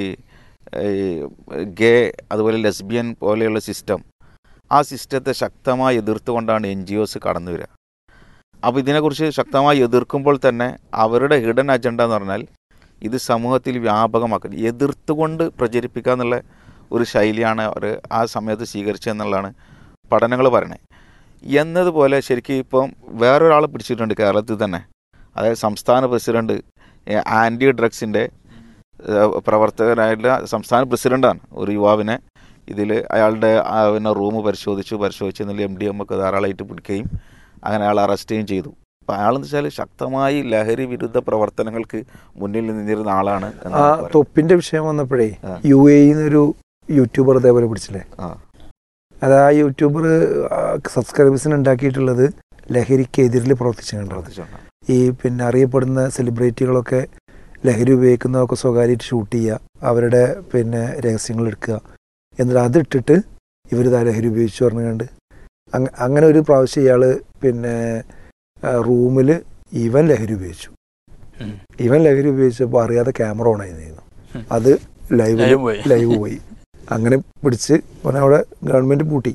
Speaker 7: ഗേ അതുപോലെ ലെസ്ബിയൻ പോലെയുള്ള സിസ്റ്റം ആ സിസ്റ്റത്തെ ശക്തമായി എതിർത്തുകൊണ്ടാണ് എൻ ജി ഒസ് കടന്നു വരിക അപ്പോൾ ഇതിനെക്കുറിച്ച് ശക്തമായി എതിർക്കുമ്പോൾ തന്നെ അവരുടെ ഹിഡൻ അജണ്ട എന്ന് പറഞ്ഞാൽ ഇത് സമൂഹത്തിൽ വ്യാപകമാക്കുക എതിർത്തുകൊണ്ട് പ്രചരിപ്പിക്കുക എന്നുള്ള ഒരു ശൈലിയാണ് അവർ ആ സമയത്ത് സ്വീകരിച്ചതെന്നുള്ളതാണ് പഠനങ്ങൾ പറയണേ എന്നതുപോലെ ശരിക്കും ഇപ്പം വേറൊരാളെ പിടിച്ചിട്ടുണ്ട് കേരളത്തിൽ തന്നെ അതായത് സംസ്ഥാന പ്രസിഡന്റ് ആൻറ്റി ഡ്രഗ്സിൻ്റെ പ്രവർത്തകനായിട്ടുള്ള സംസ്ഥാന പ്രസിഡന്റാണ് ഒരു യുവാവിനെ ഇതിൽ അയാളുടെ ആ പിന്നെ റൂം പരിശോധിച്ചു പരിശോധിച്ച് എന്നിൽ എം ഡി എം ഒക്കെ ധാരാളമായിട്ട് പിടിക്കുകയും അങ്ങനെ അയാൾ അറസ്റ്റ് ചെയ്യുകയും ചെയ്തു അപ്പം അയാളെന്ന് വെച്ചാൽ ശക്തമായി ലഹരി വിരുദ്ധ പ്രവർത്തനങ്ങൾക്ക് മുന്നിൽ നിന്നിരുന്ന ആളാണ്
Speaker 6: ആ
Speaker 7: എന്നാണ് പറയുന്നത്.
Speaker 6: തൊപ്പിന്റെ വിഷയം വന്നപ്പോഴേ
Speaker 7: ആ.
Speaker 6: യു എ ഒരു യൂട്യൂബർ ഇതേപോലെ പിടിച്ചില്ലേ
Speaker 7: ആ.
Speaker 6: അത് ആ യൂട്യൂബർ സബ്സ്ക്രൈബേഴ്സിന് ഉണ്ടാക്കിയിട്ടുള്ളത് ലഹരിക്കെതിരിൽ പ്രവർത്തിച്ചിട്ടുണ്ടാവും
Speaker 7: പ്രവർത്തിച്ചുകൊണ്ടാണ്.
Speaker 6: ഈ പിന്നെ അറിയപ്പെടുന്ന സെലിബ്രിറ്റികളൊക്കെ ലഹരി ഉപയോഗിക്കുന്നതൊക്കെ സ്വകാര്യമായിട്ട് ഷൂട്ട് ചെയ്യുക അവരുടെ പിന്നെ രഹസ്യങ്ങൾ എടുക്കുക എന്നിട്ട് അതിട്ടിട്ട് ഇവർ ഇതാ ലഹരി ഉപയോഗിച്ചു പറഞ്ഞുകൊണ്ട് അങ്ങ അങ്ങനെ ഒരു പ്രാവശ്യം ഇയാൾ പിന്നെ റൂമിൽ ഇവൻ ലഹരി ഉപയോഗിച്ചു
Speaker 5: ഉം.
Speaker 6: ഇവൻ ലഹരി ഉപയോഗിച്ചപ്പോൾ അറിയാതെ ക്യാമറ ഓൺ ആയി നിന്നു
Speaker 5: ഉം.
Speaker 6: അത് ലൈവ്
Speaker 5: ലൈവ് പോയി.
Speaker 6: ലൈവ് പോയി അങ്ങനെ പിടിച്ച് ഓനെ അവിടെ ഗവൺമെന്റ് പൂട്ടി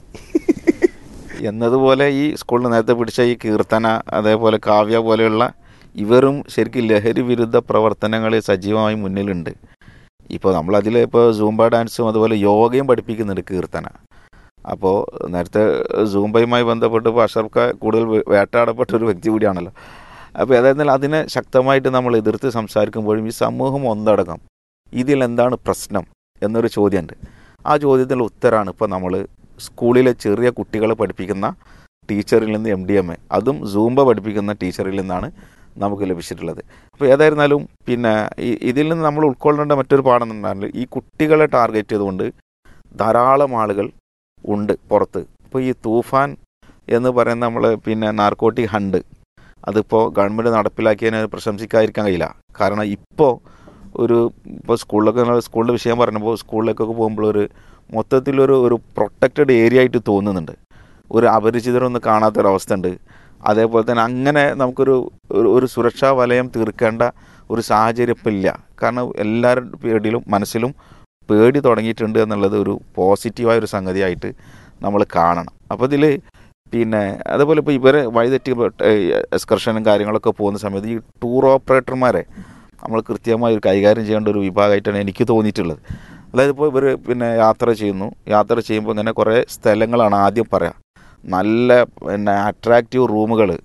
Speaker 7: എന്നതുപോലെ ഈ സ്കൂളിൽ നേരത്തെ പിടിച്ച ഈ കീർത്തന അതേപോലെ കാവ്യ പോലെയുള്ള ഇവരും ശരിക്കും ലഹരി വിരുദ്ധ പ്രവർത്തനങ്ങളിൽ സജീവമായി മുന്നിലുണ്ട് ഇപ്പോൾ നമ്മളതിൽ ഇപ്പോൾ സൂംബ ഡാൻസും അതുപോലെ യോഗയും പഠിപ്പിക്കുന്നുണ്ട് കീർത്തന അപ്പോൾ നേരത്തെ സൂംബയുമായി ബന്ധപ്പെട്ട് ഇപ്പോൾ അഷർക്ക കൂടുതൽ വേ- വേട്ടാടപ്പെട്ട ഒരു വ്യക്തി കൂടിയാണല്ലോ അപ്പോൾ ഏതായിരുന്നാലും അതിനെ ശക്തമായിട്ട് നമ്മൾ എതിർത്ത് സംസാരിക്കുമ്പോഴും ഈ സമൂഹം ഒന്നടങ്കം ഇതിൽ എന്താണ് പ്രശ്നം എന്നൊരു ചോദ്യമുണ്ട് ആ ചോദ്യത്തിനുള്ള ഉത്തരമാണ് ഇപ്പോൾ നമ്മൾ സ്കൂളിലെ ചെറിയ കുട്ടികളെ പഠിപ്പിക്കുന്ന ടീച്ചറിൽ നിന്ന് എം ഡി എം എ അതും സൂംബ പഠിപ്പിക്കുന്ന ടീച്ചറിൽ നിന്നാണ് നമുക്ക് ലഭിച്ചിട്ടുള്ളത് അപ്പോൾ ഏതായിരുന്നാലും പിന്നെ ഈ ഇതിൽ നിന്ന് നമ്മൾ ഉൾക്കൊള്ളേണ്ട മറ്റൊരു പാഠം എന്ന് പറഞ്ഞാൽ ഈ കുട്ടികളെ ടാർഗറ്റ് ചെയ്തുകൊണ്ട് ധാരാളം ആളുകൾ ഉണ്ട് പുറത്ത് ഇപ്പോൾ ഈ തൂഫാൻ എന്ന് പറയുന്ന നമ്മൾ പിന്നെ നാർക്കോട്ടിക് ഹണ്ട് അതിപ്പോൾ ഗവൺമെൻറ് നടപ്പിലാക്കിയതിനെ പ്രശംസിക്കാതിരിക്കാൻ കഴിയില്ല കാരണം ഇപ്പോൾ ഒരു ഇപ്പോൾ സ്കൂളിലൊക്കെ നമ്മൾ സ്കൂളിൻ്റെ വിഷയം പറഞ്ഞപ്പോൾ സ്കൂളിലേക്കൊക്കെ പോകുമ്പോൾ ഒരു മൊത്തത്തിലൊരു ഒരു പ്രൊട്ടക്റ്റഡ് ഏരിയ ആയിട്ട് തോന്നുന്നുണ്ട് ഒരു അപരിചിതരൊന്നും കാണാത്തൊരവസ്ഥ ഉണ്ട് അതേപോലെ തന്നെ അങ്ങനെ നമുക്കൊരു ഒരു- ഒരു സുരക്ഷാ വലയം തീർക്കേണ്ട ഒരു സാഹചര്യം ഇപ്പം ഇല്ല കാരണം എല്ലാവരുടെ പേടിയിലും മനസ്സിലും പേടി തുടങ്ങിയിട്ടുണ്ട് എന്നുള്ളത് ഒരു പോസിറ്റീവായ ഒരു സംഗതിയായിട്ട് നമ്മൾ കാണണം അപ്പോൾ ഇതിൽ പിന്നെ അതേപോലെ ഇപ്പോൾ ഇവരെ വഴിതെറ്റി എക്സ്കർഷനും കാര്യങ്ങളൊക്കെ പോകുന്ന സമയത്ത് ഈ ടൂർ ഓപ്പറേറ്റർമാരെ നമ്മൾ കൃത്യമായി ഒരു കൈകാര്യം ചെയ്യേണ്ട ഒരു വിഭാഗമായിട്ടാണ് എനിക്ക് തോന്നിയിട്ടുള്ളത് അതായത് ഇപ്പോൾ ഇവർ പിന്നെ യാത്ര ചെയ്യുന്നു യാത്ര ചെയ്യുമ്പോൾ ഇങ്ങനെ കുറേ സ്ഥലങ്ങളാണ് ആദ്യം പറയാം നല്ല പിന്നെ അട്രാക്റ്റീവ് റൂമുകൾ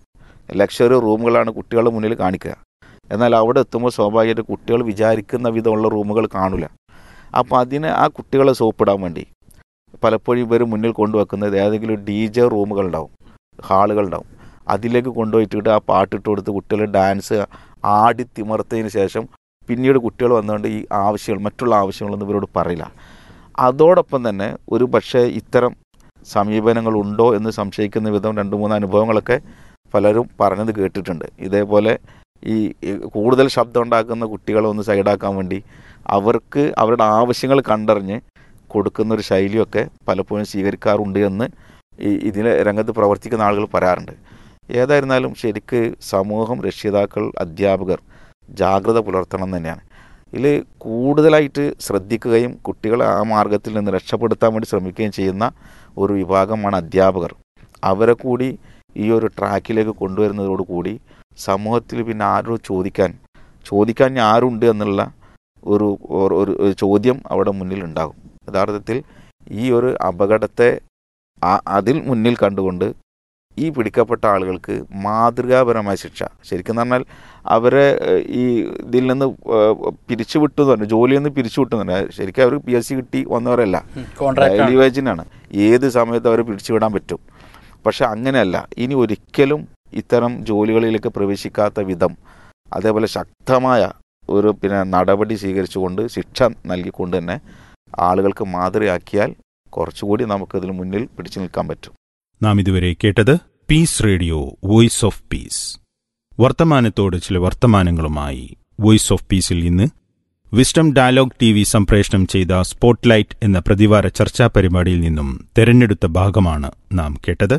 Speaker 7: ലക്ഷറി റൂമുകളാണ് കുട്ടികളുടെ മുന്നിൽ കാണിക്കുക എന്നാൽ അവിടെ എത്തുമ്പോൾ സ്വാഭാവികമായിട്ട് കുട്ടികൾ വിചാരിക്കുന്ന വിധമുള്ള റൂമുകൾ കാണില്ല അപ്പോൾ അതിന് ആ കുട്ടികളെ സോപ്പിടാൻ വേണ്ടി പലപ്പോഴും ഇവർ മുന്നിൽ കൊണ്ടുവെക്കുന്നത് ഏതെങ്കിലും ഡി ജെ റൂമുകളുണ്ടാവും ഹാളുകളുണ്ടാവും അതിലേക്ക് കൊണ്ടുപോയിട്ട് ആ പാട്ടിട്ട് കൊടുത്ത് കുട്ടികൾ ഡാൻസ് ആടി തിമർത്തതിന് ശേഷം പിന്നീട് കുട്ടികൾ വന്നുകൊണ്ട് ഈ ആവശ്യങ്ങൾ മറ്റുള്ള ആവശ്യങ്ങളൊന്നും ഇവരോട് പറയില്ല അതോടൊപ്പം തന്നെ ഒരു പക്ഷേ ഇത്തരം സമീപനങ്ങളുണ്ടോ എന്ന് സംശയിക്കുന്ന വിധം രണ്ട് മൂന്ന് അനുഭവങ്ങളൊക്കെ പലരും പറഞ്ഞത് കേട്ടിട്ടുണ്ട് ഇതേപോലെ ഈ ഈ കൂടുതൽ ശബ്ദം ഉണ്ടാക്കുന്ന കുട്ടികളെ ഒന്ന് സൈഡാക്കാൻ വേണ്ടി അവർക്ക് അവരുടെ ആവശ്യങ്ങൾ കണ്ടറിഞ്ഞ് കൊടുക്കുന്ന ഒരു ശൈലിയൊക്കെ പലപ്പോഴും സ്വീകരിക്കാറുണ്ട് എന്ന് ഈ ഇതിലെ രംഗത്ത് പ്രവർത്തിക്കുന്ന ആളുകൾ പറയാറുണ്ട് ഏതായിരുന്നാലും ശരിക്ക് സമൂഹം രക്ഷിതാക്കൾ അധ്യാപകർ ജാഗ്രത പുലർത്തണം എന്ന് തന്നെയാണ് ഇതിൽ കൂടുതലായിട്ട് ശ്രദ്ധിക്കുകയും കുട്ടികളെ ആ മാർഗത്തിൽ നിന്ന് രക്ഷപ്പെടുത്താൻ വേണ്ടി ശ്രമിക്കുകയും ചെയ്യുന്ന ഒരു വിഭാഗമാണ് അധ്യാപകർ അവരെ കൂടി ഈ ഒരു ട്രാക്കിലേക്ക് കൊണ്ടുവരുന്നതോടുകൂടി സമൂഹത്തിൽ പിന്നെ ആരോട് ചോദിക്കാൻ ചോദിക്കാൻ ഇനി ആരുണ്ട് എന്നുള്ള ഒരു ഒരു- ഒരു ഒരു ചോദ്യം അവിടെ മുന്നിൽ ഉണ്ടാകും യഥാർത്ഥത്തിൽ ഈ ഒരു അപകടത്തെ ആ- അതിൽ മുന്നിൽ കണ്ടുകൊണ്ട് ഈ പിടിക്കപ്പെട്ട ആളുകൾക്ക് മാതൃകാപരമായ ശിക്ഷ ശരിക്കും പറഞ്ഞാൽ അവരെ ഏഹ്, ഈ ഇതിൽ നിന്ന് ഏഹ്, പിരിച്ചുവിട്ടു എന്ന് പറഞ്ഞു ജോലിയിൽ നിന്ന് പിരിച്ചുവിട്ടു എന്ന് പറഞ്ഞു ശരിക്കും അവർ പി എസ് സി കിട്ടി വന്നവരല്ല
Speaker 5: കോൺട്രാക്ട്
Speaker 7: ഡെയിലി വേജിനാണ് ഏത് സമയത്ത് അവരെ പിടിച്ചുവിടാൻ പറ്റും പക്ഷെ അങ്ങനെയല്ല ഇനി ഒരിക്കലും ഇത്തരം ജോലികളിലേക്ക് പ്രവേശിക്കാത്ത വിധം അതേപോലെ ശക്തമായ ഒരു പിന്നെ നടപടി സ്വീകരിച്ചുകൊണ്ട് ശിക്ഷ നൽകിക്കൊണ്ട് തന്നെ ആളുകൾക്ക് മാതൃകയാക്കിയാൽ കുറച്ചുകൂടി നമുക്കതിന് മുന്നിൽ പിടിച്ചു നിൽക്കാൻ പറ്റും
Speaker 4: നാം ഇതുവരെ കേട്ടത് peace radio voice of peace വർത്തമാനത്തോട് ചില വർത്തമാനങ്ങളുമായി വോയിസ് ഓഫ് പീസിൽ ഇന്ന് വിസ്ഡം ഡയലോഗ് ടി വി സംപ്രേഷണം ചെയ്ത സ്പോട്ട്ലൈറ്റ് എന്ന പ്രതിവാര ചർച്ചാ പരിപാടിയിൽ നിന്നും തെരഞ്ഞെടുത്ത ഭാഗമാണ് നാം കേട്ടത്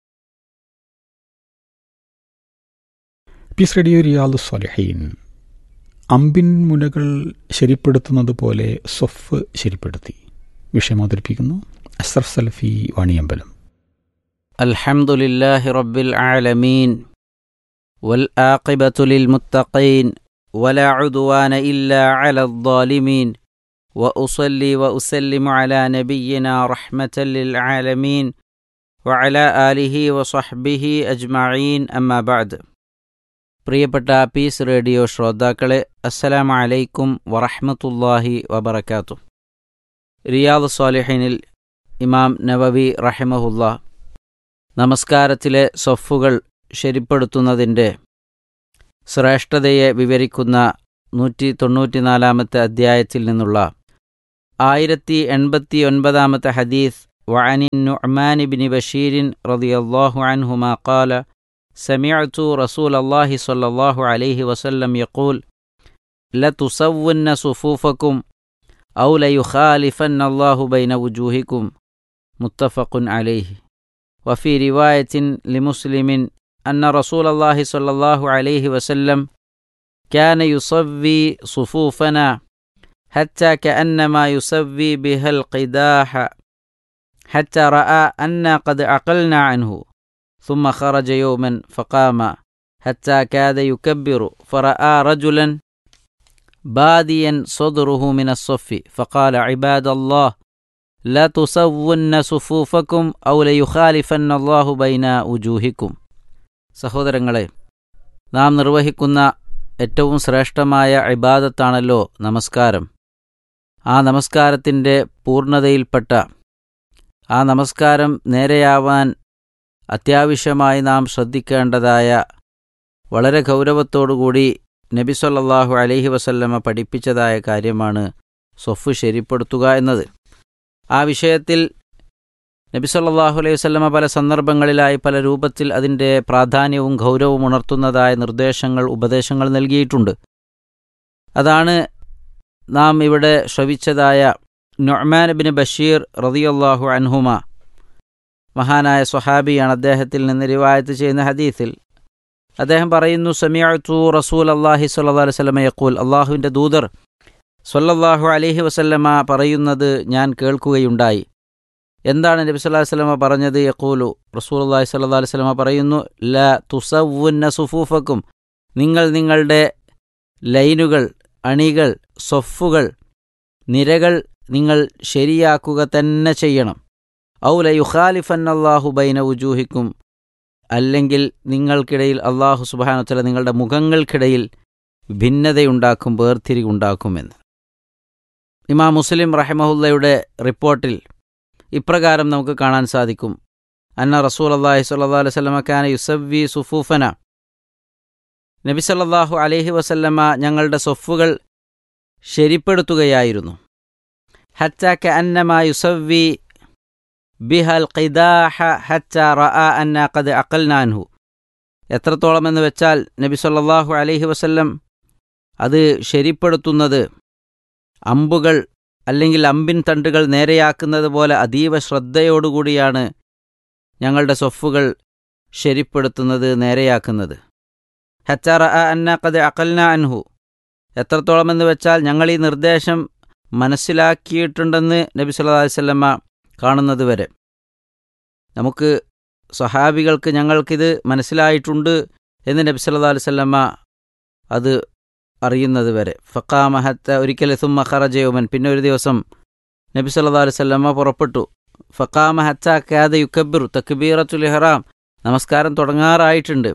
Speaker 2: പീസ് റേഡിയോ റിയാദ് സ്വാലിഹീൻ അമ്പിൻ മുനകൾ ശരിപ്പെടുത്തുന്നത് പോലെ സൊഫ് ശരിപ്പെടുത്തി വിഷയം അവതരിപ്പിക്കുന്നു അസ്രഫ് സലഫി വാണിയമ്പലം
Speaker 8: الحمد لله رب العالمين والآقبة للمتقين ولا عدوان إلا على الظالمين وأصلي وأسلم على نبينا رحمة للعالمين وعلى آله وصحبه أجمعين أما بعد പ്രിയപ്പെട്ട പീസ് റേഡിയോ ശ്രോതാക്കളെ അസ്സലാമു അലൈക്കും വറഹ്മത്തുള്ളാഹി വബറകാതുഹു റിയാദ് സ്വാലിഹിനിൽ ഇമാം നവവി റഹിമഹുല്ലാ നമസ്കാരത്തിലെ സൊഫുകൾ ശരിപ്പെടുത്തുന്നതിൻ്റെ ശ്രേഷ്ഠതയെ വിവരിക്കുന്ന നൂറ്റി തൊണ്ണൂറ്റിനാലാമത്തെ അധ്യായത്തിൽ നിന്നുള്ള ആയിരത്തി എൺപത്തി ഒൻപതാമത്തെ ഹദീസ് വഅനി നുഅ്മാൻ ബിൻ ബഷീരിൻ റളിയല്ലാഹു അൻഹുമാ ഖാല سمعت رسول الله صلى الله عليه وسلم يقول لتصون صفوفكم أو ليخالفن الله بين وجوهكم متفق عليه وفي رواية لمسلم أن رسول الله صلى الله عليه وسلم كان يصفي صفوفنا حتى كأنما يسوي بها القداح حتى رأى أنا قد عقلنا عنه ثم خرج يوما فقام حتى كاد يكبر فرأى رجلا باديا صدره من الصف فقال عباد الله لا تسون صفوفكم أو ليخالفن الله بين وجوهكم സഹോദരങ്ങളെ നാം നിർവഹിക്കുന്ന ഏറ്റവും ശ്രേഷ്ഠമായ ഇബാദത്താണല്ലോ നമസ്കാരം ആ നമസ്കാരത്തിൻ്റെ പൂർണ്ണതയിൽപ്പെട്ട ആ നമസ്കാരം നേരെയാവാൻ അത്യാവശ്യമായി നാം ശ്രദ്ധിക്കേണ്ടതായ വളരെ ഗൗരവത്തോടുകൂടി നബി സല്ലല്ലാഹു അലൈഹി വസല്ലമ പഠിപ്പിച്ചതായ കാര്യമാണ് സൊഫ് ശരിപ്പെടുത്തുക എന്നത് ആ വിഷയത്തിൽ നബി സല്ലല്ലാഹു അലൈഹി വസല്ലമ പല സന്ദർഭങ്ങളിലായി പല രൂപത്തിൽ അതിൻ്റെ പ്രാധാന്യവും ഗൗരവവും ഉണർത്തുന്നതായ നിർദ്ദേശങ്ങൾ ഉപദേശങ്ങൾ നൽകിയിട്ടുണ്ട് അതാണ് നാം ഇവിടെ ശ്രവിച്ചതായ നൊഹ്മാൻ ബിൻ ബഷീർ റളിയല്ലാഹു അൻഹുമ മഹാനായ സ്വഹാബിയാണ് അദ്ദേഹത്തിൽ നിന്ന് റിവായത്ത് ചെയ്യുന്ന ഹദീസിൽ അദ്ദേഹം പറയുന്നു സമിയത്തു റസൂൽ അള്ളാഹി സ്വല്ലാ അലൈഹി സ്വലമ യക്കൂൽ അള്ളാഹുവിൻ്റെ ദൂതർ സ്വല്ലല്ലാഹു അലൈഹി വസല്ലമ പറയുന്നത് ഞാൻ കേൾക്കുകയുണ്ടായി എന്താണ് നബി സല്ലല്ലാഹു അലൈഹി വസല്ലമ പറഞ്ഞത് യക്കൂലു റസൂൽ അള്ളാഹി സ്വല്ലാ അലൈഹി സ്വലമ പറയുന്നു ല തുസവുന്ന സുഫൂഫക്കും നിങ്ങൾ നിങ്ങളുടെ ലൈനുകൾ അണികൾ സൊഫുകൾ നിരകൾ നിങ്ങൾ ശരിയാക്കുക തന്നെ ചെയ്യണം ഔല യുഖാലിഫന്നല്ലാഹു ബൈന ഉജൂഹിക്കും അല്ലെങ്കിൽ നിങ്ങൾക്കിടയിൽ അള്ളാഹു സുബാനുത്തല നിങ്ങളുടെ മുഖങ്ങൾക്കിടയിൽ ഭിന്നതയുണ്ടാക്കും വേർതിരിവുണ്ടാക്കുമെന്ന് ഇമാം മുസ്ലിം റഹമഹുല്ലയുടെ റിപ്പോർട്ടിൽ ഇപ്രകാരം നമുക്ക് കാണാൻ സാധിക്കും അന്ന റസൂൽ അള്ളാഹി സ്വല്ലാ അലൈഹി വസല്ലമ ഖാന യുസവ്വി സുഫൂഫന നബി സല്ലല്ലാഹു അലൈഹി വസല്ലമ ഞങ്ങളുടെ സൊഫുകൾ ശരിപ്പെടുത്തുകയായിരുന്നു ഹച്ചാക്ക അന്നമ യുസവ്വി ബിഹൽ ഖിദാഹ ഹച്ച റഅ അന്ന ഖദ് അഖൽനാൻഹു എത്രത്തോളം എന്ന് വെച്ചാൽ നബി സല്ലല്ലാഹു അലൈഹി വസല്ലം അത് ശരിപ്പെടുത്തുന്നത് അമ്പുകൾ അല്ലെങ്കിൽ അമ്പിൻ തണ്ടുകൾ നേരെയാക്കുന്നത് പോലെ അതീവ ശ്രദ്ധയോടുകൂടിയാണ് ഞങ്ങളുടെ സൊഫുകൾ ശരിപ്പെടുത്തുന്നത് നേരെയാക്കുന്നത് ഹച്ചാറ അന്ന കത് അക്കൽന അൻഹു എത്രത്തോളം എന്ന് വെച്ചാൽ ഞങ്ങൾ ഈ നിർദ്ദേശം മനസ്സിലാക്കിയിട്ടുണ്ടെന്ന് നബി സല്ലല്ലാഹു അലൈഹി വസല്ലമ കാണുന്നത് വരെ നമുക്ക് സഹാബികൾക്ക് ഞങ്ങൾക്കിത് മനസ്സിലായിട്ടുണ്ട് എന്ന് നബി സല്ലല്ലാഹു അലൈഹി വസല്ലമ അത് അറിയുന്നത് വരെ ഫക്കാമഹത്ത ഒരിക്കൽ സുമ്മ ഖറജയോമൻ പിന്നെ ഒരു ദിവസം നബി സല്ലല്ലാഹു അലൈഹി വസല്ലമ പുറപ്പെട്ടു ഫക്കാമഹത്ത കാദ യുക്കബിറു തക്ബീറത്തുൽ ഇഹ്റാം നമസ്കാരം തുടങ്ങാറായിട്ടുണ്ട്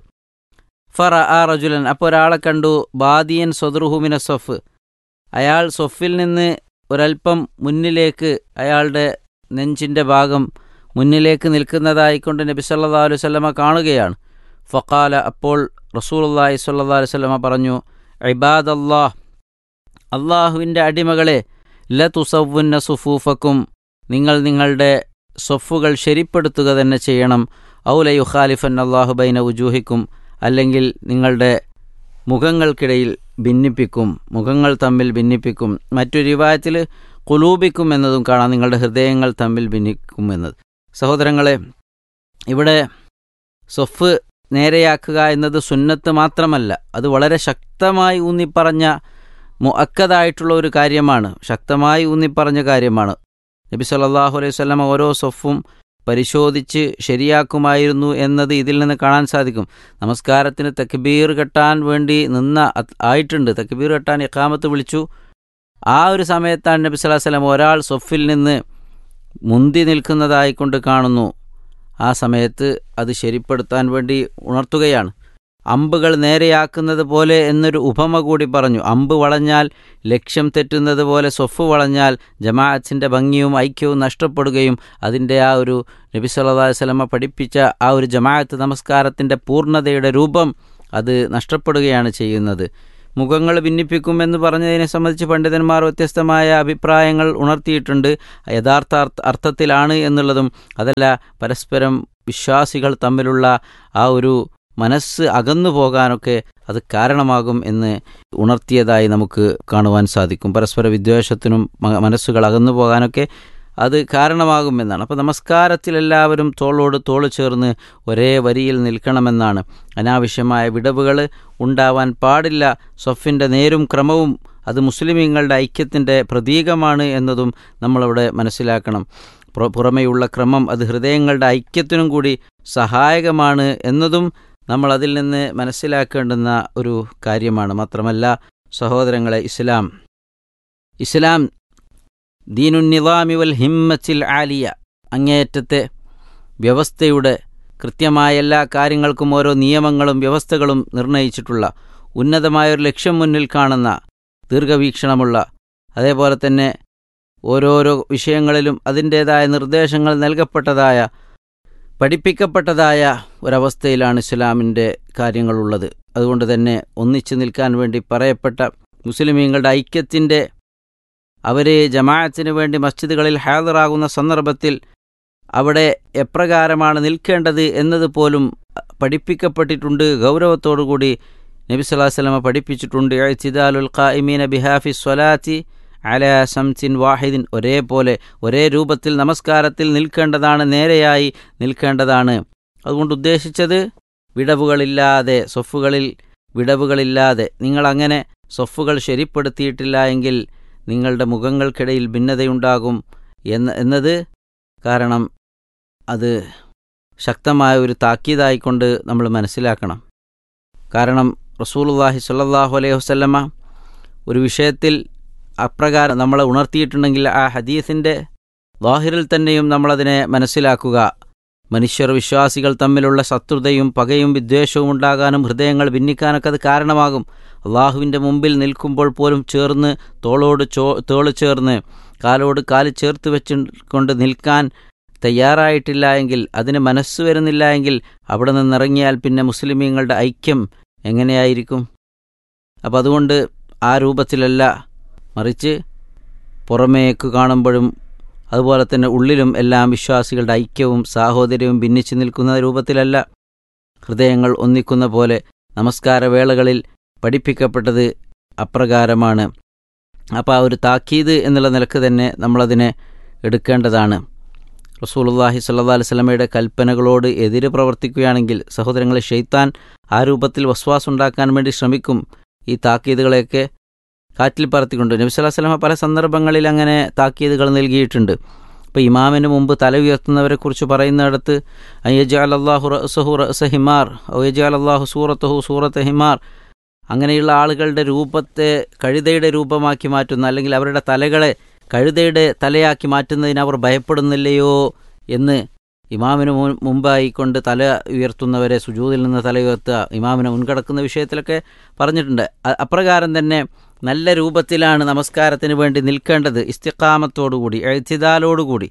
Speaker 8: ഫറ ആ റജുലൻ അപ്പോൾ ഒരാളെ കണ്ടു ബാദിയൻ സ്വദ്രുഹുമിന സൊഫ് അയാൾ സൊഫിൽ നിന്ന് ഒരൽപ്പം മുന്നിലേക്ക് അയാളുടെ നെഞ്ചിൻ്റെ ഭാഗം മുന്നിലേക്ക് നിൽക്കുന്നതായിക്കൊണ്ട് നബി സല്ലല്ലാഹു അലൈഹി വസല്ലമ കാണുകയാണ് ഫക്കാല അപ്പോൾ റസൂലുള്ളാഹി സ്വല്ലല്ലാഹു അലൈഹി വസല്ലമ പറഞ്ഞു ഇബാദല്ലാഹ് അള്ളാഹുവിൻ്റെ അടിമകളെ ല തുസവുന്ന സുഫൂഫക്കും നിങ്ങൾ നിങ്ങളുടെ സൊഫുകൾ ശരിപ്പെടുത്തുക തന്നെ ചെയ്യണം ഔല യുഖാലിഫൻ അള്ളാഹു ബൈന ഉജൂഹിക്കും അല്ലെങ്കിൽ നിങ്ങളുടെ മുഖങ്ങൾക്കിടയിൽ ഭിന്നിപ്പിക്കും മുഖങ്ങൾ തമ്മിൽ ഭിന്നിപ്പിക്കും മറ്റൊരു വിവാഹത്തിൽ കുലൂബിക്കും എന്നതും കാണാം നിങ്ങളുടെ ഹൃദയങ്ങൾ തമ്മിൽ ഭിന്നിക്കും എന്നത് സഹോദരങ്ങളെ ഇവിടെ സൊഫ് നേരെയാക്കുക എന്നത് സുന്നത്ത് മാത്രമല്ല അത് വളരെ ശക്തമായി ഊന്നിപ്പറഞ്ഞ മുഅക്കതായിട്ടുള്ള ഒരു കാര്യമാണ് ശക്തമായി ഊന്നിപ്പറഞ്ഞ കാര്യമാണ് നബി സല്ലല്ലാഹു അലൈഹി വസല്ലം ഓരോ സൊഫും പരിശോധിച്ച് ശരിയാക്കുമായിരുന്നു എന്നത് ഇതിൽ നിന്ന് കാണാൻ സാധിക്കും നമസ്കാരത്തിന് തക്ബീർ കെട്ടാൻ വേണ്ടി നിന്ന അത് ആയിട്ടുണ്ട് തക്ബീർ കെട്ടാൻ ഇഖാമത്ത് വിളിച്ചു ആ ഒരു സമയത്താണ് നബി സല്ലല്ലാഹു അലൈഹി വസല്ലം ഒരാൾ സൊഫിൽ നിന്ന് മുന്തി നിൽക്കുന്നതായിക്കൊണ്ട് കാണുന്നു ആ സമയത്ത് അത് ശരിപ്പെടുത്താൻ വേണ്ടി ഉണർത്തുകയാണ് അമ്പുകൾ നേരെയാക്കുന്നത് പോലെ എന്നൊരു ഉപമ കൂടി പറഞ്ഞു അമ്പ് വളഞ്ഞാൽ ലക്ഷ്യം തെറ്റുന്നത് പോലെ സൊഫ് വളഞ്ഞാൽ ജമാഅത്തിൻ്റെ ഭംഗിയും ഐക്യവും നഷ്ടപ്പെടുകയും അതിൻ്റെ ആ ഒരു നബി സല്ലല്ലാഹു അലൈഹി വസല്ലമ പഠിപ്പിച്ച ആ ഒരു ജമാഅത്ത് നമസ്കാരത്തിൻ്റെ പൂർണ്ണതയുടെ രൂപം അത് നഷ്ടപ്പെടുകയാണ് ചെയ്യുന്നത് മുഖങ്ങൾ ഭിന്നിപ്പിക്കുമെന്ന് പറഞ്ഞതിനെ സംബന്ധിച്ച് പണ്ഡിതന്മാർ വ്യത്യസ്തമായ അഭിപ്രായങ്ങൾ ഉണർത്തിയിട്ടുണ്ട് യഥാർത്ഥ അർത്ഥ- അർത്ഥത്തിലാണ് എന്നുള്ളതും അതല്ല പരസ്പരം വിശ്വാസികൾ തമ്മിലുള്ള ആ ഒരു മനസ്സ് അകന്നു പോകാനൊക്കെ അത് കാരണമാകും എന്ന് ഉണർത്തിയതായി നമുക്ക് കാണുവാൻ സാധിക്കും പരസ്പര വിദ്വേഷത്തിനും മ- മനസ്സുകൾ അകന്നു പോകാനൊക്കെ അത് കാരണമാകുമെന്നാണ് അപ്പോൾ നമസ്കാരത്തിൽ എല്ലാവരും തോളോട് തോള് ചേർന്ന് ഒരേ വരിയിൽ നിൽക്കണമെന്നാണ് അനാവശ്യമായ വിടവുകൾ ഉണ്ടാവാൻ പാടില്ല സൊഫിൻ്റെ നേരും ക്രമവും അത് മുസ്ലിമീങ്ങളുടെ ഐക്യത്തിൻ്റെ പ്രതീകമാണ് എന്നതും നമ്മളവിടെ മനസ്സിലാക്കണം പുറ- പുറമെയുള്ള ക്രമം അത് ഹൃദയങ്ങളുടെ ഐക്യത്തിനും കൂടി സഹായകമാണ് എന്നതും നമ്മൾ അതിൽ നിന്ന് മനസ്സിലാക്കേണ്ടുന്ന ഒരു കാര്യമാണ് മാത്രമല്ല സഹോദരങ്ങളെ ഇസ്ലാം ഇസ്ലാം ദീനുന്നിവാമി വൽ ഹിമ്മത്തിൽ ആലിയ അങ്ങേയറ്റത്തെ വ്യവസ്ഥയുടെ കൃത്യമായ എല്ലാ കാര്യങ്ങൾക്കും ഓരോ നിയമങ്ങളും വ്യവസ്ഥകളും നിർണയിച്ചിട്ടുള്ള ഉന്നതമായൊരു ലക്ഷ്യം മുന്നിൽ കാണുന്ന ദീർഘവീക്ഷണമുള്ള അതേപോലെ തന്നെ ഓരോരോ വിഷയങ്ങളിലും അതിൻ്റേതായ നിർദ്ദേശങ്ങൾ നൽകപ്പെട്ടതായ പഠിപ്പിക്കപ്പെട്ടതായ ഒരവസ്ഥയിലാണ് ഇസ്ലാമിൻ്റെ കാര്യങ്ങളുള്ളത് അതുകൊണ്ട് തന്നെ ഒന്നിച്ചു നിൽക്കാൻ വേണ്ടി പറയപ്പെട്ട മുസ്ലിമീങ്ങളുടെ ഐക്യത്തിൻ്റെ അവരെ ജമാഅത്തിന് വേണ്ടി മസ്ജിദുകളിൽ ഹാജറാകുന്ന സന്ദർഭത്തിൽ അവിടെ എപ്രകാരമാണ് നിൽക്കേണ്ടത് എന്നത് പോലും പഠിപ്പിക്കപ്പെട്ടിട്ടുണ്ട് ഗൗരവത്തോടുകൂടി നബി സല്ലല്ലാഹു അലൈഹി വസല്ലമ പഠിപ്പിച്ചിട്ടുണ്ട് ഇഅ്തിദാലുൽ ഖായിമീന ബിഹാഫി സ്വലാത്തി അല സംസിൻ വാഹിദിൻ ഒരേപോലെ ഒരേ രൂപത്തിൽ നമസ്കാരത്തിൽ നിൽക്കേണ്ടതാണ് നേരെയായി നിൽക്കേണ്ടതാണ് അതുകൊണ്ട് ഉദ്ദേശിച്ചത് വിടവുകളില്ലാതെ സൊഫുകളിൽ വിടവുകളില്ലാതെ നിങ്ങളങ്ങനെ സൊഫുകൾ ശരിപ്പെടുത്തിയിട്ടില്ല എങ്കിൽ നിങ്ങളുടെ മുഖങ്ങൾക്കിടയിൽ ഭിന്നതയുണ്ടാകും എന്ന് എന്നത് കാരണം അത് ശക്തമായ ഒരു താക്കീതായിക്കൊണ്ട് നമ്മൾ മനസ്സിലാക്കണം കാരണം റസൂലുള്ളാഹി സ്വല്ലല്ലാഹു അലൈഹി വസല്ലമ ഒരു വിഷയത്തിൽ അപ്രകാരം നമ്മളെ ഉണർത്തിയിട്ടുണ്ടെങ്കിൽ ആ ഹദീസിൻ്റെ ലാഹിറിൽ തന്നെയും നമ്മളതിനെ മനസ്സിലാക്കുക മനുഷ്യർ വിശ്വാസികൾ തമ്മിലുള്ള ശത്രുതയും പകയും വിദ്വേഷവും ഉണ്ടാകാനും ഹൃദയങ്ങൾ ഭിന്നിക്കാനൊക്കെ അത് കാരണമാകും അള്ളാഹുവിൻ്റെ മുമ്പിൽ നിൽക്കുമ്പോൾ പോലും ചേർന്ന് തോളോട് ചോ തോള് ചേർന്ന് കാലോട് കാല് ചേർത്ത് വെച്ച് കൊണ്ട് നിൽക്കാൻ തയ്യാറായിട്ടില്ല എങ്കിൽ അതിന് മനസ്സ് വരുന്നില്ല എങ്കിൽ അവിടെ നിന്നിറങ്ങിയാൽ പിന്നെ മുസ്ലിമീങ്ങളുടെ ഐക്യം എങ്ങനെയായിരിക്കും അപ്പം അതുകൊണ്ട് ആ രൂപത്തിലല്ല മറിച്ച് പുറമേക്ക് കാണുമ്പോഴും അതുപോലെ തന്നെ ഉള്ളിലും എല്ലാം വിശ്വാസികളുടെ ഐക്യവും സാഹോദര്യവും ഭിന്നിച്ചു നിൽക്കുന്ന രൂപത്തിലല്ല ഹൃദയങ്ങൾ ഒന്നിക്കുന്ന പോലെ നമസ്കാരവേളകളിൽ പഠിപ്പിക്കപ്പെട്ടത് അപ്രകാരമാണ് അപ്പോൾ ആ ഒരു താക്കീത് എന്നുള്ള നിലക്ക് തന്നെ നമ്മളതിനെ എടുക്കേണ്ടതാണ് റസൂലുള്ളാഹി സ്വല്ലല്ലാഹി അലൈഹി വസല്ലമയുടെ കൽപ്പനകളോട് എതിര് പ്രവർത്തിക്കുകയാണെങ്കിൽ സഹോദരങ്ങളെ ഷെയ്ത്താൻ ആ രൂപത്തിൽ വസ്വാസ് ഉണ്ടാക്കാൻ വേണ്ടി ശ്രമിക്കും ഈ താക്കീതുകളെയൊക്കെ കാറ്റിൽ പറത്തിക്കൊണ്ട് നബി സല്ലല്ലാഹു അലൈഹി വസല്ലമ പല സന്ദർഭങ്ങളിൽ അങ്ങനെ താക്കീതുകൾ നൽകിയിട്ടുണ്ട് ഇപ്പോൾ ഇമാമിന് മുമ്പ് തല ഉയർത്തുന്നവരെക്കുറിച്ച് പറയുന്നിടത്ത് അയ്യജാൽ അള്ളാഹു റസഹു റസ ഹിമാർ അയ്യജാൽ അള്ളാഹു സൂറത്തഹു സൂറത്ത് ഹിമാർ അങ്ങനെയുള്ള ആളുകളുടെ രൂപത്തെ കഴുതയുടെ രൂപമാക്കി മാറ്റുന്ന അല്ലെങ്കിൽ അവരുടെ തലകളെ കഴുതയുടെ തലയാക്കി മാറ്റുന്നതിന് അവർ ഭയപ്പെടുന്നില്ലയോ എന്ന് ഇമാമിന് മുൻ മുമ്പായി കൊണ്ട് തല ഉയർത്തുന്നവരെ സുജൂതിൽ നിന്ന് തല ഉയർത്തുക ഇമാമിനെ മുൻകടക്കുന്ന വിഷയത്തിലൊക്കെ പറഞ്ഞിട്ടുണ്ട് അ- അപ്രകാരം തന്നെ നല്ല രൂപത്തിലാണ് നമസ്കാരത്തിന് വേണ്ടി നിൽക്കേണ്ടത് ഇസ്തിക്കാമത്തോടുകൂടി എഴുത്തിദാലോടുകൂടി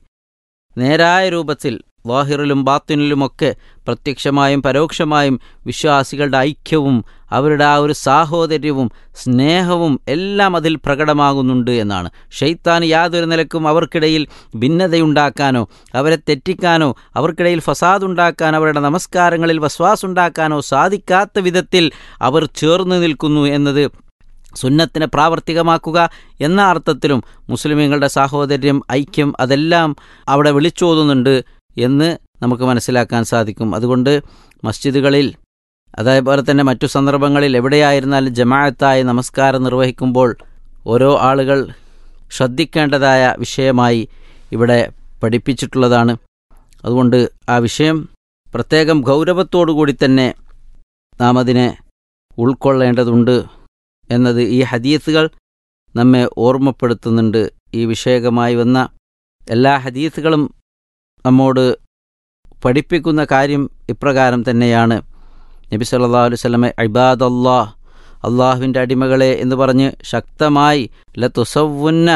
Speaker 8: നേരായ രൂപത്തിൽ വാഹിറിലും ബാത്തിനിലുമൊക്കെ പ്രത്യക്ഷമായും പരോക്ഷമായും വിശ്വാസികളുടെ ഐക്യവും അവരുടെ ആ ഒരു സാഹോദര്യവും സ്നേഹവും എല്ലാം അതിൽ പ്രകടമാകുന്നുണ്ട് എന്നാണ് ഷെയ്ത്താൻ യാതൊരു നിലക്കും അവർക്കിടയിൽ ഭിന്നതയുണ്ടാക്കാനോ അവരെ തെറ്റിക്കാനോ അവർക്കിടയിൽ ഫസാദുണ്ടാക്കാൻ അവരുടെ നമസ്കാരങ്ങളിൽ വസ്വാസുണ്ടാക്കാനോ സാധിക്കാത്ത വിധത്തിൽ അവർ ചേർന്ന് നിൽക്കുന്നു എന്നത് സുന്നത്തിനെ പ്രാവർത്തികമാക്കുക എന്ന അർത്ഥത്തിലും മുസ്ലിമീങ്ങളുടെ സാഹോദര്യം ഐക്യം അതെല്ലാം അവിടെ വിളിച്ചോതുന്നുണ്ട് എന്ന് നമുക്ക് മനസ്സിലാക്കാൻ സാധിക്കും അതുകൊണ്ട് മസ്ജിദുകളിൽ അതേപോലെ തന്നെ മറ്റു സന്ദർഭങ്ങളിൽ എവിടെയായിരുന്നാലും ജമാഅത്തായി നമസ്കാരം നിർവഹിക്കുമ്പോൾ ഓരോ ആളുകൾ ശ്രദ്ധിക്കേണ്ടതായ വിഷയമായി ഇവിടെ പഠിപ്പിച്ചിട്ടുള്ളതാണ് അതുകൊണ്ട് ആ വിഷയം പ്രത്യേകം ഗൗരവത്തോടു തന്നെ നാം അതിനെ ഉൾക്കൊള്ളേണ്ടതുണ്ട് എന്നത് ഈ ഹദീസുകൾ നമ്മെ ഓർമ്മപ്പെടുത്തുന്നുണ്ട് ഈ വിഷയകമായി വന്ന എല്ലാ ഹദീസുകളും നമ്മോട് പഠിപ്പിക്കുന്ന കാര്യം ഇപ്രകാരം തന്നെയാണ് നബി സല്ലല്ലാഹു അലൈഹി വസല്ലമ ഇബാദല്ലാഹ് അള്ളാഹുവിൻ്റെ അടിമകളെ എന്ന് പറഞ്ഞ് ശക്തമായി ല തുസവുന്ന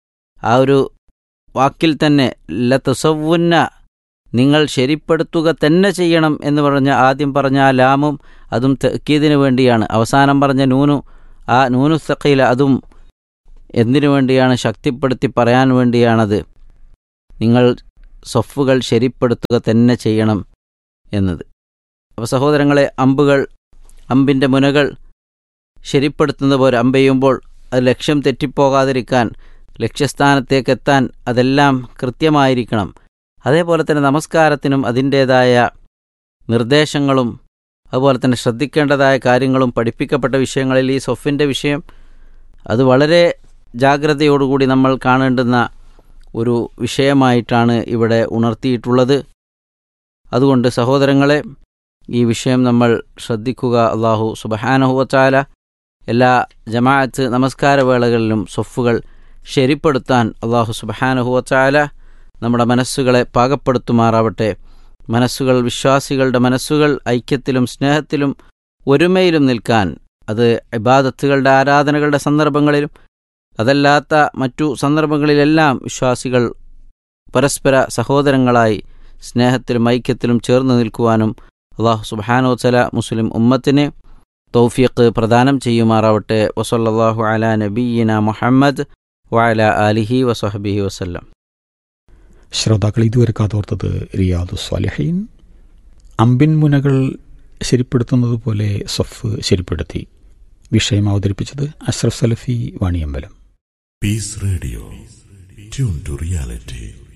Speaker 8: ആ ഒരു വാക്കിൽ തന്നെ ല തുസവുന്ന നിങ്ങൾ ശരിപ്പെടുത്തുക തന്നെ ചെയ്യണം എന്ന് പറഞ്ഞ ആദ്യം പറഞ്ഞ ആ ലാമും അതും തെക്കീതിന് വേണ്ടിയാണ് അവസാനം പറഞ്ഞ നൂനു ആ നൂനു സഖീല അതും എന്തിനു വേണ്ടിയാണ് ശക്തിപ്പെടുത്തി പറയാൻ വേണ്ടിയാണത് നിങ്ങൾ സൊഫുകൾ ശരിപ്പെടുത്തുക തന്നെ ചെയ്യണം എന്നത് അപ്പോൾ സഹോദരങ്ങളെ അമ്പുകൾ അമ്പിൻ്റെ മുനകൾ ശരിപ്പെടുത്തുന്ന പോലെ അമ്പെയ്യുമ്പോൾ അത് ലക്ഷ്യം തെറ്റിപ്പോകാതിരിക്കാൻ ലക്ഷ്യസ്ഥാനത്തേക്ക് എത്താൻ അതെല്ലാം കൃത്യമായിരിക്കണം അതേപോലെ തന്നെ നമസ്കാരത്തിനും അതിൻ്റേതായ നിർദ്ദേശങ്ങളും അതുപോലെ തന്നെ ശ്രദ്ധിക്കേണ്ടതായ കാര്യങ്ങളും പഠിപ്പിക്കപ്പെട്ട വിഷയങ്ങളിൽ ഈ സൊഫിൻ്റെ വിഷയം അത് വളരെ ജാഗ്രതയോടുകൂടി നമ്മൾ കാണേണ്ടുന്ന ഒരു വിഷയമായിട്ടാണ് ഇവിടെ ഉണർത്തിയിട്ടുള്ളത് അതുകൊണ്ട് സഹോദരങ്ങളെ ഈ വിഷയം നമ്മൾ ശ്രദ്ധിക്കുക അള്ളാഹു സുബഹാനഹുവച്ചാല എല്ലാ ജമാഅത്ത് നമസ്കാരവേളകളിലും സൊഫുകൾ ശരിപ്പെടുത്താൻ അള്ളാഹു സുബഹാനഹുവച്ചാല നമ്മുടെ മനസ്സുകളെ പാകപ്പെടുത്തുമാറാവട്ടെ മനസ്സുകൾ വിശ്വാസികളുടെ മനസ്സുകൾ ഐക്യത്തിലും സ്നേഹത്തിലും ഒരുമയിലും നിൽക്കാൻ അത് ഇബാദത്തുകളുടെ ആരാധനകളുടെ സന്ദർഭങ്ങളിലും അതല്ലാത്ത മറ്റു സന്ദർഭങ്ങളിലെല്ലാം വിശ്വാസികൾ പരസ്പര സഹോദരങ്ങളായി സ്നേഹത്തിലും ഐക്യത്തിലും ചേർന്ന് നിൽക്കുവാനും അള്ളാഹു സുബാനോത്തല മുസ്ലിം ഉമ്മത്തിന് തൗഫീഖ് പ്രദാനം ചെയ്യുമാറാവട്ടെ വസല്ലാഹു അല നബീന മുഹമ്മദ് വഅല ആലിഹി വസഹബിഹി വസല്ലം
Speaker 2: ശ്രോതാക്കൾ ഇതുവരെ കാതോർത്തത് റിയാദു സ്വാലിഹീൻ അമ്പിൻ മുനകൾ ശരിപ്പെടുത്തുന്നത് പോലെ സഫ് ശരിപ്പെടുത്തി വിഷയം അവതരിപ്പിച്ചത് അഷ്റഫ് സലഫി Vaniyambalam
Speaker 3: Peace Radio. Tune to reality.